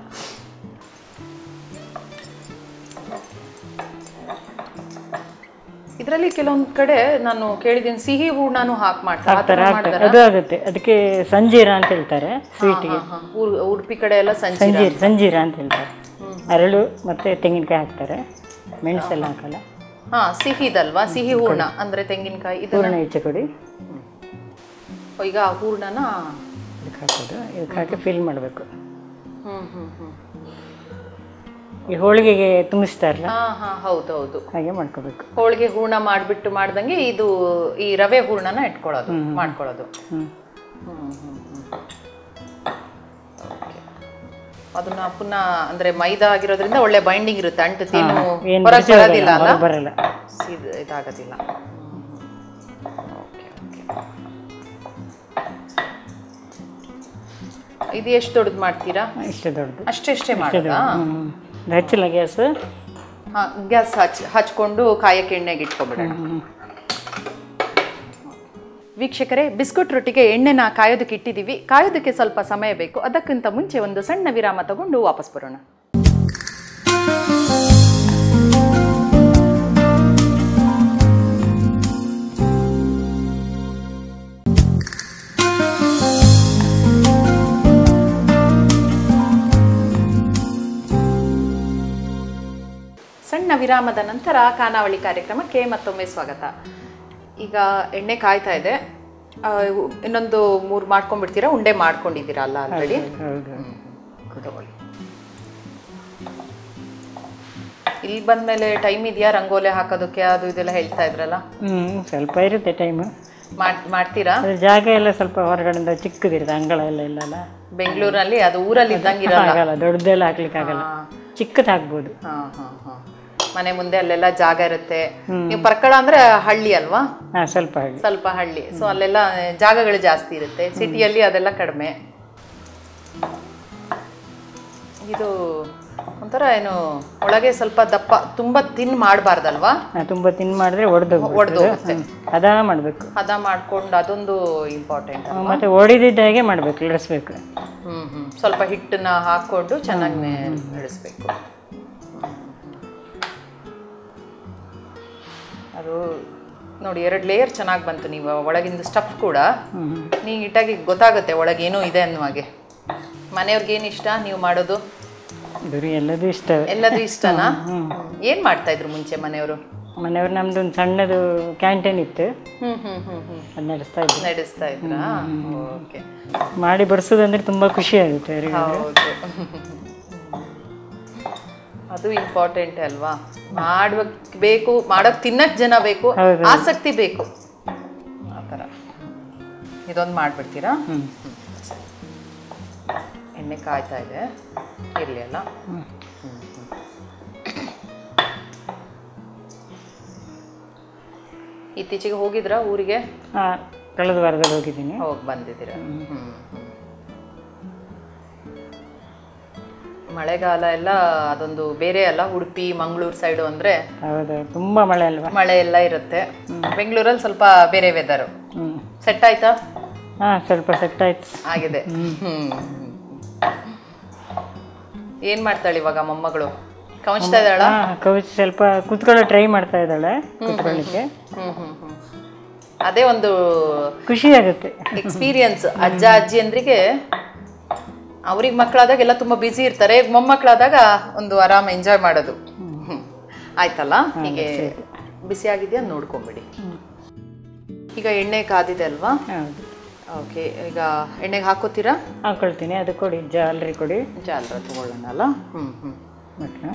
ಇದರಲ್ಲಿ ಕೆಲವೊಂದ್ ಕಡೆ ನಾನು ಕೇಳಿದ್ದೀನಿ ಸಿಹಿ ಹೂರ್ಣನು ಹಾಕಿ ಮಾಡ್ತಾರೆ ಆ ಥರ ಹಾಕ್ತಾರೆ ಹಾಕ್ತಾರೆ ಅದು ಆಗುತ್ತೆ ಅದಕ್ಕೆ ಸಂಜೀರ ಅಂತ ಹೇಳ್ತಾರೆ ಸ್ವೀಟಿಗೆ ಹಾ, ಉರ್- ಉಡುಪಿ ಕಡೆ ಎಲ್ಲ ಸಂಜೆ ಸಂಜೀರ ಸಂಜೀರ ಅಂತ ಹೇಳ್ತಾರೆ ಅರಳು ಮತ್ತು ತೆಂಗಿನಕಾಯಿ ಹಾಕ್ತಾರೆ ಮೆಣಸೆಲ್ಲ ಹಾಕಲ್ಲ ಹಾ ಸಿಹಿದಲ್ವಾ ಸಿಹಿ ಹೂರ್ಣ ಅಂದ್ರೆ ತೆಂಗಿನಕಾಯಿ ಇದು ಹೂರಣ ಈಚೆ ಕೊಡಿ ಈಗ ಆ ಹೂರ್ಣನ ಇದಕ್ಕೆ ಹಾಕೋದು ಇದಕ್ಕೆ ಹಾಕಿ ಫಿಲ್ ಮಾಡಬೇಕು ಹ್ಮ್ ಹ್ಮ್ ಹ್ಮ್ ಈ ಹೋಳಿಗೆಗೆ ತುಂಬಿಸ್ತಾರಲ್ಲ ಹಾ ಹಾ ಹೌದು ಹೌದು ಹಾಗೆ ಮಾಡ್ಕೋಬೇಕು ಹೋಳಿಗೆ ಹೂರ್ಣ ಮಾಡ್ಬಿಟ್ಟು ಮಾಡ್ದಂಗೆ ಇದು ಈ ರವೆ ಹೂರ್ಣನ ಇಟ್ಕೊಳ್ಳೋದು ಮಾಡ್ಕೊಳ್ಳೋದು ಹ್ಞೂ ಹ್ಮ್, ಹ್ಮ್, ಹ್ಮ್. Okay. ಅದನ್ನ ಪುನಃ ಅಂದ್ರೆ ಮೈದಾ ಆಗಿರೋದ್ರಿಂದ ಒಳ್ಳೆ ಬೈಂಡಿಂಗ್ ಇರುತ್ತೆ ಅಂಟು ತಿನ್ನು ಏನು ಹೊರಗೆ ಬರೋದಿಲ್ಲ ಅಲ್ಲ ಬರಲ್ಲ ಇದು ಇದಾಗೋದಿಲ್ಲ ಓಕೆ ಓಕೆ ಇದು ಎಷ್ಟು ದೊಡ್ಡದು ಮಾಡ್ತೀರಾ ಇಷ್ಟು ದೊಡ್ಡದು ಅಷ್ಟೆಷ್ಟೇ ಮಾಡೋದಾ ಹ್ಞೂ ಹಚ್ಚಿಲ್ಲ ಗ್ಯಾಸ್ ಹಾ ಗ್ಯಾಸ್ ಹಚ್ ಹಚ್ಕೊಂಡು ಕಾಯಕ್ಕೆ ಎಣ್ಣೆಗೆ ಇಟ್ಕೊಬಿಡೋಣ ವೀಕ್ಷಕರೇ ಬಿಸ್ಕುಟ್ ರೊಟ್ಟಿಗೆ ಎಣ್ಣೆನ ಕಾಯೋದಕ್ಕೆ ಇಟ್ಟಿದ್ದೀವಿ ಕಾಯೋದಕ್ಕೆ ಸ್ವಲ್ಪ ಸಮಯ ಬೇಕು ಅದಕ್ಕಿಂತ ಮುಂಚೆ ಒಂದು ಸಣ್ಣ ವಿರಾಮ ತಗೊಂಡು ವಾಪಸ್ ಬರೋಣ ಸಣ್ಣ ವಿರಾಮದ ನಂತರ ಖಾನಾವಳಿ ಕಾರ್ಯಕ್ರಮಕ್ಕೆ ಮತ್ತೊಮ್ಮೆ ಸ್ವಾಗತ ಈಗ ಎಣ್ಣೆ ಕಾಯ್ತಾ ಇದೆ ಆ, ಇವು- ಇನ್ನೊಂದು ಮೂರು ಮಾಡ್ಕೊಂಡ್ಬಿಡ್ತೀರಾ ಉಂಡೆ ಮಾಡ್ಕೊಂಡಿದ್ದೀರಾ ಅಲ್ಲ ಆಲ್ರೆಡಿ ಹೌದು ತಗೊಳ್ಳಿ ಇಲ್ಲಿ ಬಂದ್ಮೇಲೆ ಟೈಮ್ ಇದೆಯಾ ರಂಗೋಲಿ ಹಾಕೋದಕ್ಕೆ ಅದು ಇದೆಲ್ಲ ಹೇಳ್ತಾ ಇದ್ರಲ್ಲ ಹ್ಞೂ ಸ್ವಲ್ಪ ಇರುತ್ತೆ ಟೈಮು ಮಾಡ್ ಮಾಡ್ತೀರಾ ಅದ್ರ ಜಾಗ ಎಲ್ಲ ಸ್ವಲ್ಪ ಹೊರಗಡೆಯಿಂದ ಚಿಕ್ಕದಿರುತ್ತೆ ಅಂಗಳ ಎಲ್ಲ ಇಲ್ಲಲ್ಲ ಬೆಂಗಳೂರಲ್ಲಿ ಅದು ಊರಲ್ಲಿ ಇದ್ದಂಗಿರಲ್ಲ ಆಗಲ್ಲ ದೊಡ್ಡದೆಲ್ಲ ಹಾಕ್ಲಿಕ್ಕೆ ಆಗಲ್ಲ ಚಿಕ್ಕದು ಹಾಕ್ಬೋದು ಹಾ ಹಾ ಹಾ ಮನೆ ಮುಂದೆ ಅಲ್ಲೆಲ್ಲ ಜಾಗ ಇರುತ್ತೆ ನೀವು ಪರ್ಕಳ ಅಂದ್ರೆ ಹಳ್ಳಿ ಅಲ್ವಾ ಹಾಂ ಸ್ವಲ್ಪ ಹಾಗೆ ಸ್ವಲ್ಪ ಹಳ್ಳಿ ಸೊ ಅಲ್ಲೆಲ್ಲ ಜಾಗಗಳು ಜಾಸ್ತಿ ಇರುತ್ತೆ ಸಿಟಿಯಲ್ಲಿ ಅದೆಲ್ಲ ಕಡಿಮೆ ಇದು ಒಂಥರ ಏನು ಒಳಗೆ ಸ್ವಲ್ಪ ದಪ್ಪ ತುಂಬಾ ತಿನ್ ಮಾಡಬಾರ್ದಲ್ವಾ ಹಾಂ ತುಂಬ ತಿನ್ ಮಾಡಿದ್ರೆ ಒಡೆದು ಒಡೆದು ಹೋಗುತ್ತೆ ಹದ ಮಾಡಬೇಕು ಹದ ಮಾಡ್ಕೊಂಡು ಅದೊಂದು ಇಂಪಾರ್ಟೆಂಟ್ ಮತ್ತೆ ಒಡೆದಿದ್ದ ಹಾಗೆ ಮಾಡಬೇಕು ಇಳಿಸ್ಬೇಕು ಹ್ಮ್ ಹ್ಮ್ ಸ್ವಲ್ಪ ಹಿಟ್ಟನ್ನ ಹಾಕೊಂಡು ಚೆನ್ನಾಗಿ ನಡೆಸ್ಬೇಕು ಅದು ನೋಡಿ ಎರಡು ಲೇಯರ್ ಚೆನ್ನಾಗಿ ಬಂತು ನೀವು ಒಳಗಿಂದ ಸ್ಟಫ್ ಕೂಡ ಹ್ಞೂ ನೀಟಾಗಿ ಗೊತ್ತಾಗುತ್ತೆ ಒಳಗೆ ಏನೋ ಇದೆ ಅನ್ನುವ ಹಾಗೆ ಮನೆಯವ್ರಿಗೆ ಏನು ಇಷ್ಟ ನೀವು ಮಾಡೋದು ಇದು ಎಲ್ಲದೂ ಇಷ್ಟವೇ ಎಲ್ಲದೂ ಇಷ್ಟನಾ ಏನ್ ಮಾಡ್ತಾ ಇದ್ರು ಮುಂಚೆ ಮನೆಯವರು ಮನೆಯವ್ರು ನಮ್ದು ಒಂದು ಸಣ್ಣದು ಕ್ಯಾಂಟೀನ್ ಇತ್ತು ಹ್ಮ್ ಹ್ಮ್ ಹ್ಮ್ ಹ್ಮ್ ಅದು ನಡೆಸ್ತಾ ಇದ್ವಿ ನಡೆಸ್ತಾ ಇದ್ರಾ ಓಕೆ ಮಾಡಿ ಬಡಿಸೋದಂದ್ರೆ ತುಂಬ ಖುಷಿ ಆಗುತ್ತೆ ಅವರಿಗೆ ಹೌದು ಅದು ಇಂಪಾರ್ಟೆಂಟ್ ಅಲ್ವಾ ಮಾಡುವ ಬೇಕು ಮಾಡೋಕ್ ತಿನ್ನಕ್ ಜನ ಬೇಕು ಹೌದು. ಆಸಕ್ತಿ ಬೇಕು ಆ ಥರ ಇದೊಂದು ಮಾಡಿಬಿಡ್ತೀರಾ ಹ್ಞೂ ಎಣ್ಣೆ ಕಾಯ್ತಾ ಇದೆ ಇರಲಿ ಅಲ್ಲ ಹ್ಞೂ ಇತ್ತೀಚೆಗೆ ಹೋಗಿದ್ರಾ ಊರಿಗೆ ಹಾಂ ಕಳೆದ ವಾರದಲ್ಲಿ ಹೋಗಿದ್ದೀನಿ ಹೋಗಿ ಬಂದಿದ್ದೀರಾ ಹ್ಮ್, ಹ್ಮ್. ಮಳೆಗಾಲ ಎಲ್ಲ ಅದೊಂದು ಬೇರೆ ಅಲ್ಲ ಉಡುಪಿ ಮಂಗಳೂರು ಸೈಡು ಅಂದ್ರೆ ಹೌದು ತುಂಬ ಮಳೆ ಅಲ್ವಾ ಮಳೆ ಎಲ್ಲ ಇರುತ್ತೆ ಬೆಂಗಳೂರಲ್ಲಿ ಸ್ವಲ್ಪ ಬೇರೆ ವೆದರು ಹ್ಞೂ ಸೆಟ್ ಆಯ್ತಾ ಹಾಂ ಸ್ವಲ್ಪ ಸೆಟ್ ಆಯ್ತು ಆಗಿದೆ ಹ್ಮ್ ಏನ್ ಮಾಡ್ತಾಳೆ ಇವಾಗ ಮೊಮ್ಮಗಳು ಕವಚ್ತಾ ಇದ್ದಾಳ ಹಾಂ ಕವಿಚ್ ಸ್ವಲ್ಪ ಕುತ್ಕೊಳ್ಳೋ ಟ್ರೈ ಮಾಡ್ತಾ ಇದ್ದಾಳೆ ಕುತ್ಕೊಳ್ಳಿಕ್ಕೆ ಹ್ಮ್ ಹ್ಮ್ ಹ್ಮ್ ಅದೇ ಒಂದು ಖುಷಿ ಆಗುತ್ತೆ ಎಕ್ಸ್ಪೀರಿಯನ್ಸ್ ಅಜ್ಜ ಅಜ್ಜಿ ಅಂದ್ರಿಗೆ ಅವ್ರಿಗೆ ಮಕ್ಕಳಾದಾಗ ಎಲ್ಲ ತುಂಬಾ ಬ್ಯುಸಿ ಇರ್ತಾರೆ ಮೊಮ್ಮಕ್ಕಳಾದಾಗ ಒಂದು ಆರಾಮ್ ಎಂಜಾಯ್ ಮಾಡೋದು ಹ್ಮ್. ಆಯ್ತಲ್ಲ ಹೀಗೆ ಬಿಸಿ ಆಗಿದೆಯಾ ನೋಡ್ಕೊಂಬಿಡಿ ಈಗ ಎಣ್ಣೆ ಕಾದಿದೆ ಅಲ್ವಾ ಹೌದು ಓಕೆ ಈಗ ಎಣ್ಣೆಗೆ ಹಾಕೋತೀರಾ ಹಾಕೊಳ್ತೀನಿ ಅದು ಕೊಡಿ ಜಾಲರಿ ಕೊಡಿ ಜಾಲರ ತಗೊಳ್ಳೋಣ ಅಲ್ಲ ಹ್ಮ್ ಹ್ಮ್ ಮತ್ತು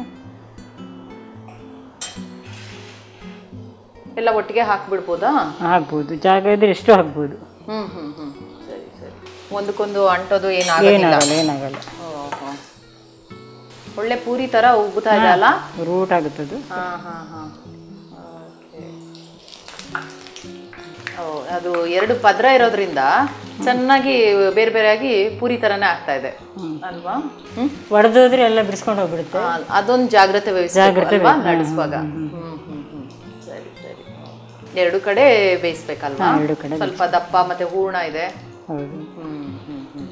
ಎಲ್ಲ ಒಟ್ಟಿಗೆ ಹಾಕ್ಬಿಡ್ಬೋದಾ ಹಾಕ್ಬೋದು ಜಾಗ ಇದ್ರೆ ಎಷ್ಟು ಹಾಕ್ಬೋದು ಹ್ಮ್ ಹ್ಮ್ ಹ್ಮ್ ಸರಿ ಸರಿ ಒಂದಕ್ಕೊಂದು ಅಂಟೋದು ಏನಾಗೋದಿಲ್ಲ ಏನಾಗಲ್ಲ ಏನಾಗಲ್ಲ ಓಹೋ. ಒಳ್ಳೆ ಪೂರಿ ತರ ಉಬ್ಬುತ್ತಾ ಇದೆ ಅಲ್ಲ ರೂಟ್ ಆಗುತ್ತದು ಹಾ ಹಾ ಹಾ ಓಕೆ ಓ ಅದು ಎರಡು ಪದ್ರ ಇರೋದ್ರಿಂದ ಚೆನ್ನಾಗಿ ಬೇರೆ ಬೇರೆಯಾಗಿ ಪೂರಿ ತರನೇ ಆಗ್ತಾ ಇದೆ ಅಲ್ವಾ ಹ್ಮ್ ಒಡೆದೋದ್ರೆ ಎಲ್ಲ ಬಿಡಿಸ್ಕೊಂಡು ಹೋಗ್ಬಿಡುತ್ತೆ ಆ, ಅದೊಂದು ಜಾಗ್ರತೆ ವಹಿಸ್ಬೇಕು ಅಲ್ವಾ ನಡೆಸುವಾಗ ಹ್ಮ್ ಹ್ಮ್ ಹ್ಮ್ ಸರಿ ಸರಿ ಎರಡು ಕಡೆ ಬೇಯಿಸ್ಬೇಕಲ್ವಾ ಹಾ, ಎರಡು ಕಡೆ ಸ್ವಲ್ಪ ದಪ್ಪ ಮತ್ತೆ ಹೂರ್ಣ ಇದೆ ಹೌದು ಹ್ಮ್ ಹ್ಮ್ ಹ್ಮ್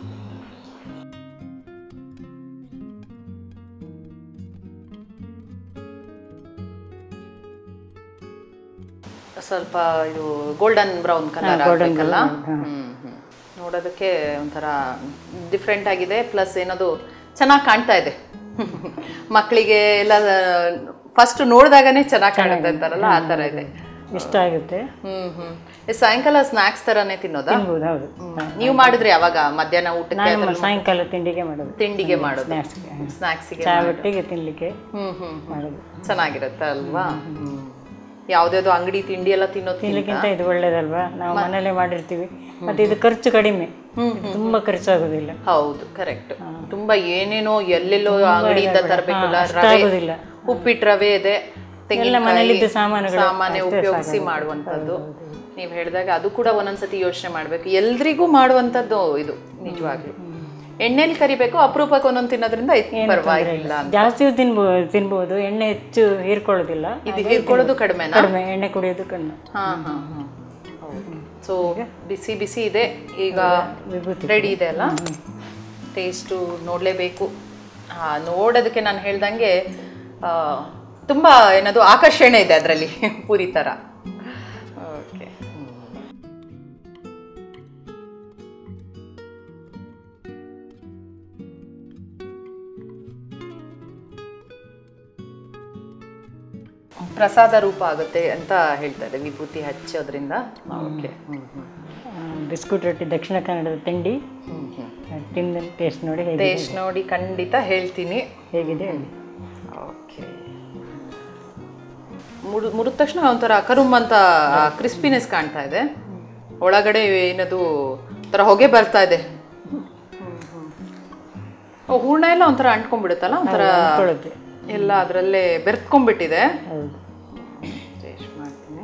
ಸ್ವಲ್ಪ ಇದು ಗೋಲ್ಡನ್ ಬ್ರೌನ್ ಕಲರ್ ಆಗ್ಬೇಕಲ್ಲ ಹ್ಮ್ ಹ್ಮ್ ನೋಡೋದಕ್ಕೆ ಒಂಥರ ಡಿಫ್ರೆಂಟ್ ಆಗಿದೆ ಪ್ಲಸ್ ಏನದು ಚೆನ್ನಾಗಿ ಕಾಣ್ತಾ ಇದೆ ಮಕ್ಕಳಿಗೆ ಎಲ್ಲ ಫಸ್ಟ್ ನೋಡಿದಾಗನೇ ಚೆನ್ನಾಗಿ ಕಾಣುತ್ತೆ ಅಂತಾರಲ್ಲ ಆ ಥರ ಇದೆ ಇಷ್ಟ ಆಗುತ್ತೆ ಹ್ಮ್ ಹ್ಮ್ ಈ ಸಾಯಂಕಾಲ ಸ್ನಾಕ್ಸ್ ತರಾನೇ ತಿನ್ನೋದಾ ತಿನ್ಬೋದು ಹೌದು ನೀವು ಮಾಡಿದ್ರಿ ಅವಾಗ ಮಧ್ಯಾಹ್ನ ಊಟಕ್ಕೆ ನಾನು ಸಾಯಂಕಾಲ ತಿಂಡಿಗೆ ಮಾಡೋದು ತಿಂಡಿಗೆ ಮಾಡೋದು ಸ್ನ್ಯಾಕ್ಸ್ಗೆ ಸ್ನಾಕ್ಸಿಗೆ ಚಾ ಒಟ್ಟಿಗೆ ತಿನ್ಲಿಕ್ಕೆ ಹ್ಮ್ ಹ್ಮ್ ಮಾಡೋದು ಚೆನ್ನಾಗಿರುತ್ತೆ ಅಲ್ವಾ ಹ್ಮ್ ಯಾವ್ದ್ಯಾವ್ದು ಅಂಗಡಿ ತಿಂಡಿ ಎಲ್ಲ ತಿನ್ನೋದು ತಿನ್ಲಿಕ್ಕಿಂತ ಇದು ಒಳ್ಳೇದಲ್ವಾ ನಾವು ಮನೇಲೆ ಮಾಡಿರ್ತೀವಿ ಮತ್ತೆ ಇದು ಖರ್ಚು ಕಡಿಮೆ ಇದು ತುಂಬಾ ಖರ್ಚಾಗೋದಿಲ್ಲ ಹೌದು ಕರೆಕ್ಟ್ ತುಂಬಾ ಏನೇನೋ ಎಲ್ಲೆಲ್ಲೋ ಅಂಗಡಿಯಿಂದ ತರಬೇಕಲ್ಲ ರವೆ ಆಗೋದಿಲ್ಲ ಉಪ್ಪಿಟ್ಟು ರವೆ ಇದೆ ತೆಂಗಿನಕಾಯಿ ಮನೇಲಿದ್ದ ಸಾಮಾನುಗಳು ಸಾಮಾನ್ಯ ಉಪಯೋಗಿಸಿ ಮಾಡುವಂಥದ್ದು ನೀವು ಹೇಳಿದಾಗ ಅದು ಕೂಡ ಒಂದೊಂದ್ಸತಿ ಯೋಚನೆ ಮಾಡ್ಬೇಕು ಎಲ್ರಿಗೂ ಮಾಡುವಂಥದ್ದು ಇದು ನಿಜವಾಗ್ಲೂ ಎಣ್ಣೆಲಿ ಕರಿಬೇಕು ಅಪರೂಪಕ್ಕೆ ಒಂದೊಂದು ತಿನ್ನೋದ್ರಿಂದ ಇದ್ ಪರವಾಗಿಲ್ಲ ಜಾಸ್ತಿ ತಿನ್ಬೋದು ತಿನ್ಬೋದು ಎಣ್ಣೆ ಹೆಚ್ಚು ಹೀರ್ಕೊಳ್ಳೋದಿಲ್ಲ ಇದು ಹೀರ್ಕೊಳ್ಳೋದು ಕಡಿಮೆನಾ ಕಡಿಮೆ ಎಣ್ಣೆ ಕುಡಿಯೋದು ಕಡಿಮೆ ಹಾ ಹಾ ಹಾ ಸೊ ಬಿಸಿ ಬಿಸಿ ಇದೆ ಈಗ ವಿಭೂತಿ ರೆಡಿ ಇದೆ ಅಲ್ಲ ಟೇಸ್ಟು ನೋಡಲೇಬೇಕು ಹಾ ನೋಡೋದಕ್ಕೆ ನಾನು ಹೇಳ್ದಂಗೆ ಆ, ತುಂಬಾ ಏನದು ಆಕರ್ಷಣೆ ಇದೆ ಅದರಲ್ಲಿ ಪೂರಿ ಥರ ಓಕೆ ಪ್ರಸಾದ ರೂಪ ಆಗುತ್ತೆ ಅಂತ ಹೇಳ್ತಾರೆ ವಿಭೂತಿ ಹಚ್ಚೋದ್ರಿಂದ ಓಕೆ ಹ್ಮ್ ಹ್ಮ್ ಆ, ಬಿಸ್ಕುಟ್ ರೊಟ್ಟಿ ದಕ್ಷಿಣ ಕನ್ನಡದ ತಿಂಡಿ ಹ್ಮ್ ಹ್ಮ್ ತಿಂದ ಟೇಸ್ಟ್ ನೋಡಿ ಹೇಗೆ ಟೇಸ್ಟ್ ನೋಡಿ ಖಂಡಿತ ಹೇಳ್ತೀನಿ ಹೇಗಿದೆ ಹೇಳಿ ಓಕೆ ಮುರು ಮುರಿದ ತಕ್ಷಣ ಒಂಥರ ಕರುಮ್ ಅಂತ ಕ್ರಿಸ್ಪಿನೆಸ್ ಕಾಣ್ತಾ ಇದೆ ಒಳಗಡೆ ಏನದು ಒಂಥರ ಹೊಗೆ ಬರ್ತಾ ಇದೆ ಓ, ಹೂರ್ಣ ಎಲ್ಲ ಒಂಥರ ಅಂಟ್ಕೊಂಡ್ಬಿಡುತ್ತಲ್ಲ ಒಂಥರ ಅಂಟ್ಕೊಳ್ಳುತ್ತೆ. ಎಲ್ಲ ಅದರಲ್ಲೇ ಬೆರ್ತ್ಕೊಂಡ್ಬಿಟ್ಟಿದೆ ಹೌದು ಟೇಸ್ಟ್ ಮಾಡ್ತೀನಿ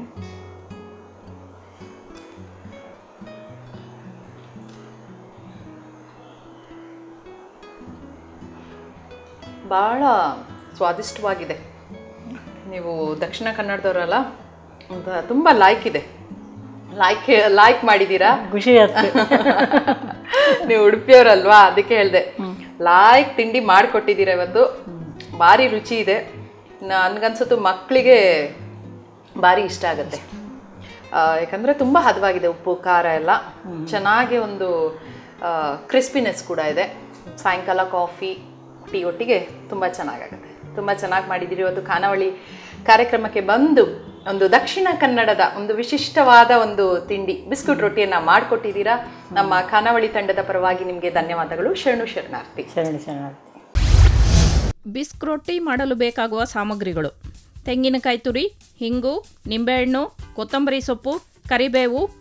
ಭಾಳ ಸ್ವಾದಿಷ್ಟವಾಗಿದೆ ನೀವು ದಕ್ಷಿಣ ಕನ್ನಡದವರಲ್ಲ ಅಂತ ತುಂಬ ಲಾಯ್ಕ್ ಇದೆ ಲಾಯ್ಕ್ ಲಾಯ್ಕ್ ಮಾಡಿದ್ದೀರಾ ಖುಷಿ ಆಯ್ತು ನೀವು ಉಡುಪಿಯವರಲ್ವಾ ಅದಕ್ಕೆ ಹೇಳಿದೆ ಲಾಯ್ಕ್ ತಿಂಡಿ ಮಾಡಿಕೊಟ್ಟಿದ್ದೀರ ಇವತ್ತು ಭಾರಿ ರುಚಿ ಇದೆ ನನ್ಗನ್ಸುತ್ತು ಮಕ್ಕಳಿಗೆ ಭಾರಿ ಇಷ್ಟ ಆಗುತ್ತೆ ಆ, ಯಾಕಂದ್ರೆ ತುಂಬ ಹದವಾಗಿದೆ ಉಪ್ಪು ಖಾರ ಎಲ್ಲ ಚೆನ್ನಾಗಿ ಒಂದು ಕ್ರಿಸ್ಪಿನೆಸ್ ಕೂಡ ಇದೆ ಸಾಯಂಕಾಲ ಕಾಫಿ ಟೀ ಒಟ್ಟಿಗೆ ತುಂಬ ಚೆನ್ನಾಗಾಗುತ್ತೆ ತುಂಬ ಚೆನ್ನಾಗಿ ಮಾಡಿದ್ದೀರಿ ಇವತ್ತು ಖಾನಾವಳಿ ಕಾರ್ಯಕ್ರಮಕ್ಕೆ ಬಂದು ಒಂದು ದಕ್ಷಿಣ ಕನ್ನಡದ ಒಂದು ವಿಶಿಷ್ಟವಾದ ಒಂದು ತಿಂಡಿ ಬಿಸ್ಕುಟ್ ರೊಟ್ಟಿಯನ್ನು ಮಾಡಿಕೊಟ್ಟಿದ್ದೀರಾ ನಮ್ಮ ಖಾನಾವಳಿ ತಂಡದ ಪರವಾಗಿ ನಿಮಗೆ ಧನ್ಯವಾದಗಳು ಶರಣು ಶರಣಾರ್ಥಿ ಶರಣಿ ಶರಣಾರ್ಥಿ ಬಿಸ್ಕ್ ರೊಟ್ಟಿ ಮಾಡಲು ಬೇಕಾಗುವ ಸಾಮಗ್ರಿಗಳು ತೆಂಗಿನಕಾಯಿ ತುರಿ ಹಿಂಗು ನಿಂಬೆಹಣ್ಣು ಕೊತ್ತಂಬರಿ ಸೊಪ್ಪು ಕರಿಬೇವು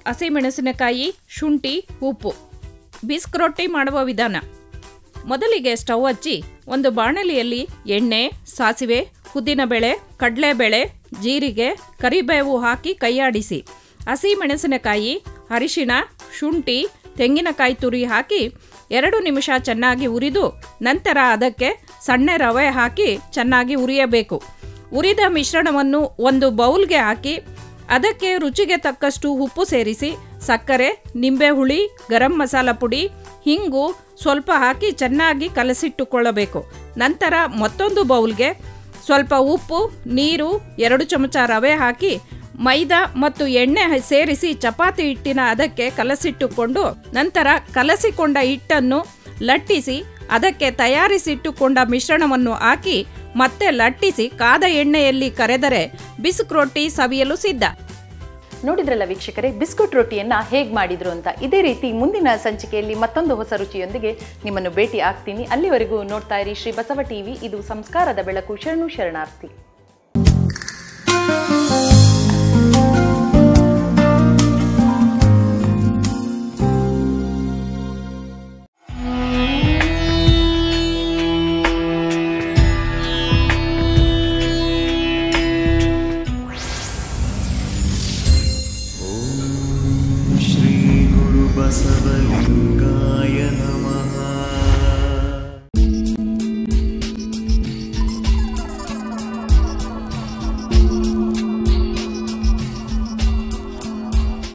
ಹಸಿಮೆಣಸಿನಕಾಯಿ ಶುಂಠಿ ಉಪ್ಪು ಬಿಸ್ಕ್ ರೊಟ್ಟಿ ಮಾಡುವ ವಿಧಾನ ಮೊದಲಿಗೆ ಸ್ಟವ್ ಹಚ್ಚಿ ಒಂದು ಬಾಣಲಿಯಲ್ಲಿ ಎಣ್ಣೆ ಸಾಸಿವೆ ಉದ್ದಿನಬೇಳೆ ಕಡಲೆಬೇಳೆ ಜೀರಿಗೆ ಕರಿಬೇವು ಹಾಕಿ ಕೈಯಾಡಿಸಿ ಹಸಿ ಮೆಣಸಿನಕಾಯಿ ಅರಿಶಿಣ ಶುಂಠಿ ತೆಂಗಿನಕಾಯಿ ತುರಿ ಹಾಕಿ ಎರಡು ನಿಮಿಷ ಚೆನ್ನಾಗಿ ಹುರಿದು ನಂತರ ಅದಕ್ಕೆ ಸಣ್ಣ ರವೆ ಹಾಕಿ ಚೆನ್ನಾಗಿ ಹುರಿಯಬೇಕು ಹುರಿದ ಮಿಶ್ರಣವನ್ನು ಒಂದು ಬೌಲ್ಗೆ ಹಾಕಿ ಅದಕ್ಕೆ ರುಚಿಗೆ ತಕ್ಕಷ್ಟು ಉಪ್ಪು ಸೇರಿಸಿ ಸಕ್ಕರೆ ನಿಂಬೆ ಹುಳಿ ಗರಂ ಮಸಾಲ ಪುಡಿ ಹಿಂಗು ಸ್ವಲ್ಪ ಹಾಕಿ ಚೆನ್ನಾಗಿ ಕಲಸಿಟ್ಟುಕೊಳ್ಳಬೇಕು ನಂತರ ಮತ್ತೊಂದು ಬೌಲ್ಗೆ ಸ್ವಲ್ಪ ಉಪ್ಪು ನೀರು ಎರಡು ಚಮಚ ರವೆ ಹಾಕಿ ಮೈದಾ ಮತ್ತು ಎಣ್ಣೆ ಹ- ಸೇರಿಸಿ ಚಪಾತಿ ಹಿಟ್ಟಿನ ಅದಕ್ಕೆ ಕಲಸಿಟ್ಟುಕೊಂಡು ನಂತರ ಕಲಸಿಕೊಂಡ ಹಿಟ್ಟನ್ನು ಲಟ್ಟಿಸಿ ಅದಕ್ಕೆ ತಯಾರಿಸಿಟ್ಟುಕೊಂಡ ಮಿಶ್ರಣವನ್ನು ಹಾಕಿ ಮತ್ತೆ ಲಟ್ಟಿಸಿ ಕಾದ ಎಣ್ಣೆಯಲ್ಲಿ ಕರೆದರೆ ಬಿಸ್ಕ್ ರೊಟ್ಟಿ ಸವಿಯಲು ಸಿದ್ಧ ನೋಡಿದ್ರಲ್ಲ ವೀಕ್ಷಕರೇ ಬಿಸ್ಕುಟ್ ರೊಟ್ಟಿಯನ್ನ ಹೇಗೆ ಮಾಡಿದ್ರು ಅಂತ ಇದೇ ರೀತಿ ಮುಂದಿನ ಸಂಚಿಕೆಯಲ್ಲಿ ಮತ್ತೊಂದು ಹೊಸ ರುಚಿಯೊಂದಿಗೆ ನಿಮ್ಮನ್ನು ಭೇಟಿ ಆಗ್ತೀನಿ ಅಲ್ಲಿವರೆಗೂ ನೋಡ್ತಾ ಇರಿ ಶ್ರೀ ಬಸವ ಟಿವಿ ಇದು ಸಂಸ್ಕಾರದ ಬೆಳಕು ಶರಣು ಶರಣಾರ್ಥಿ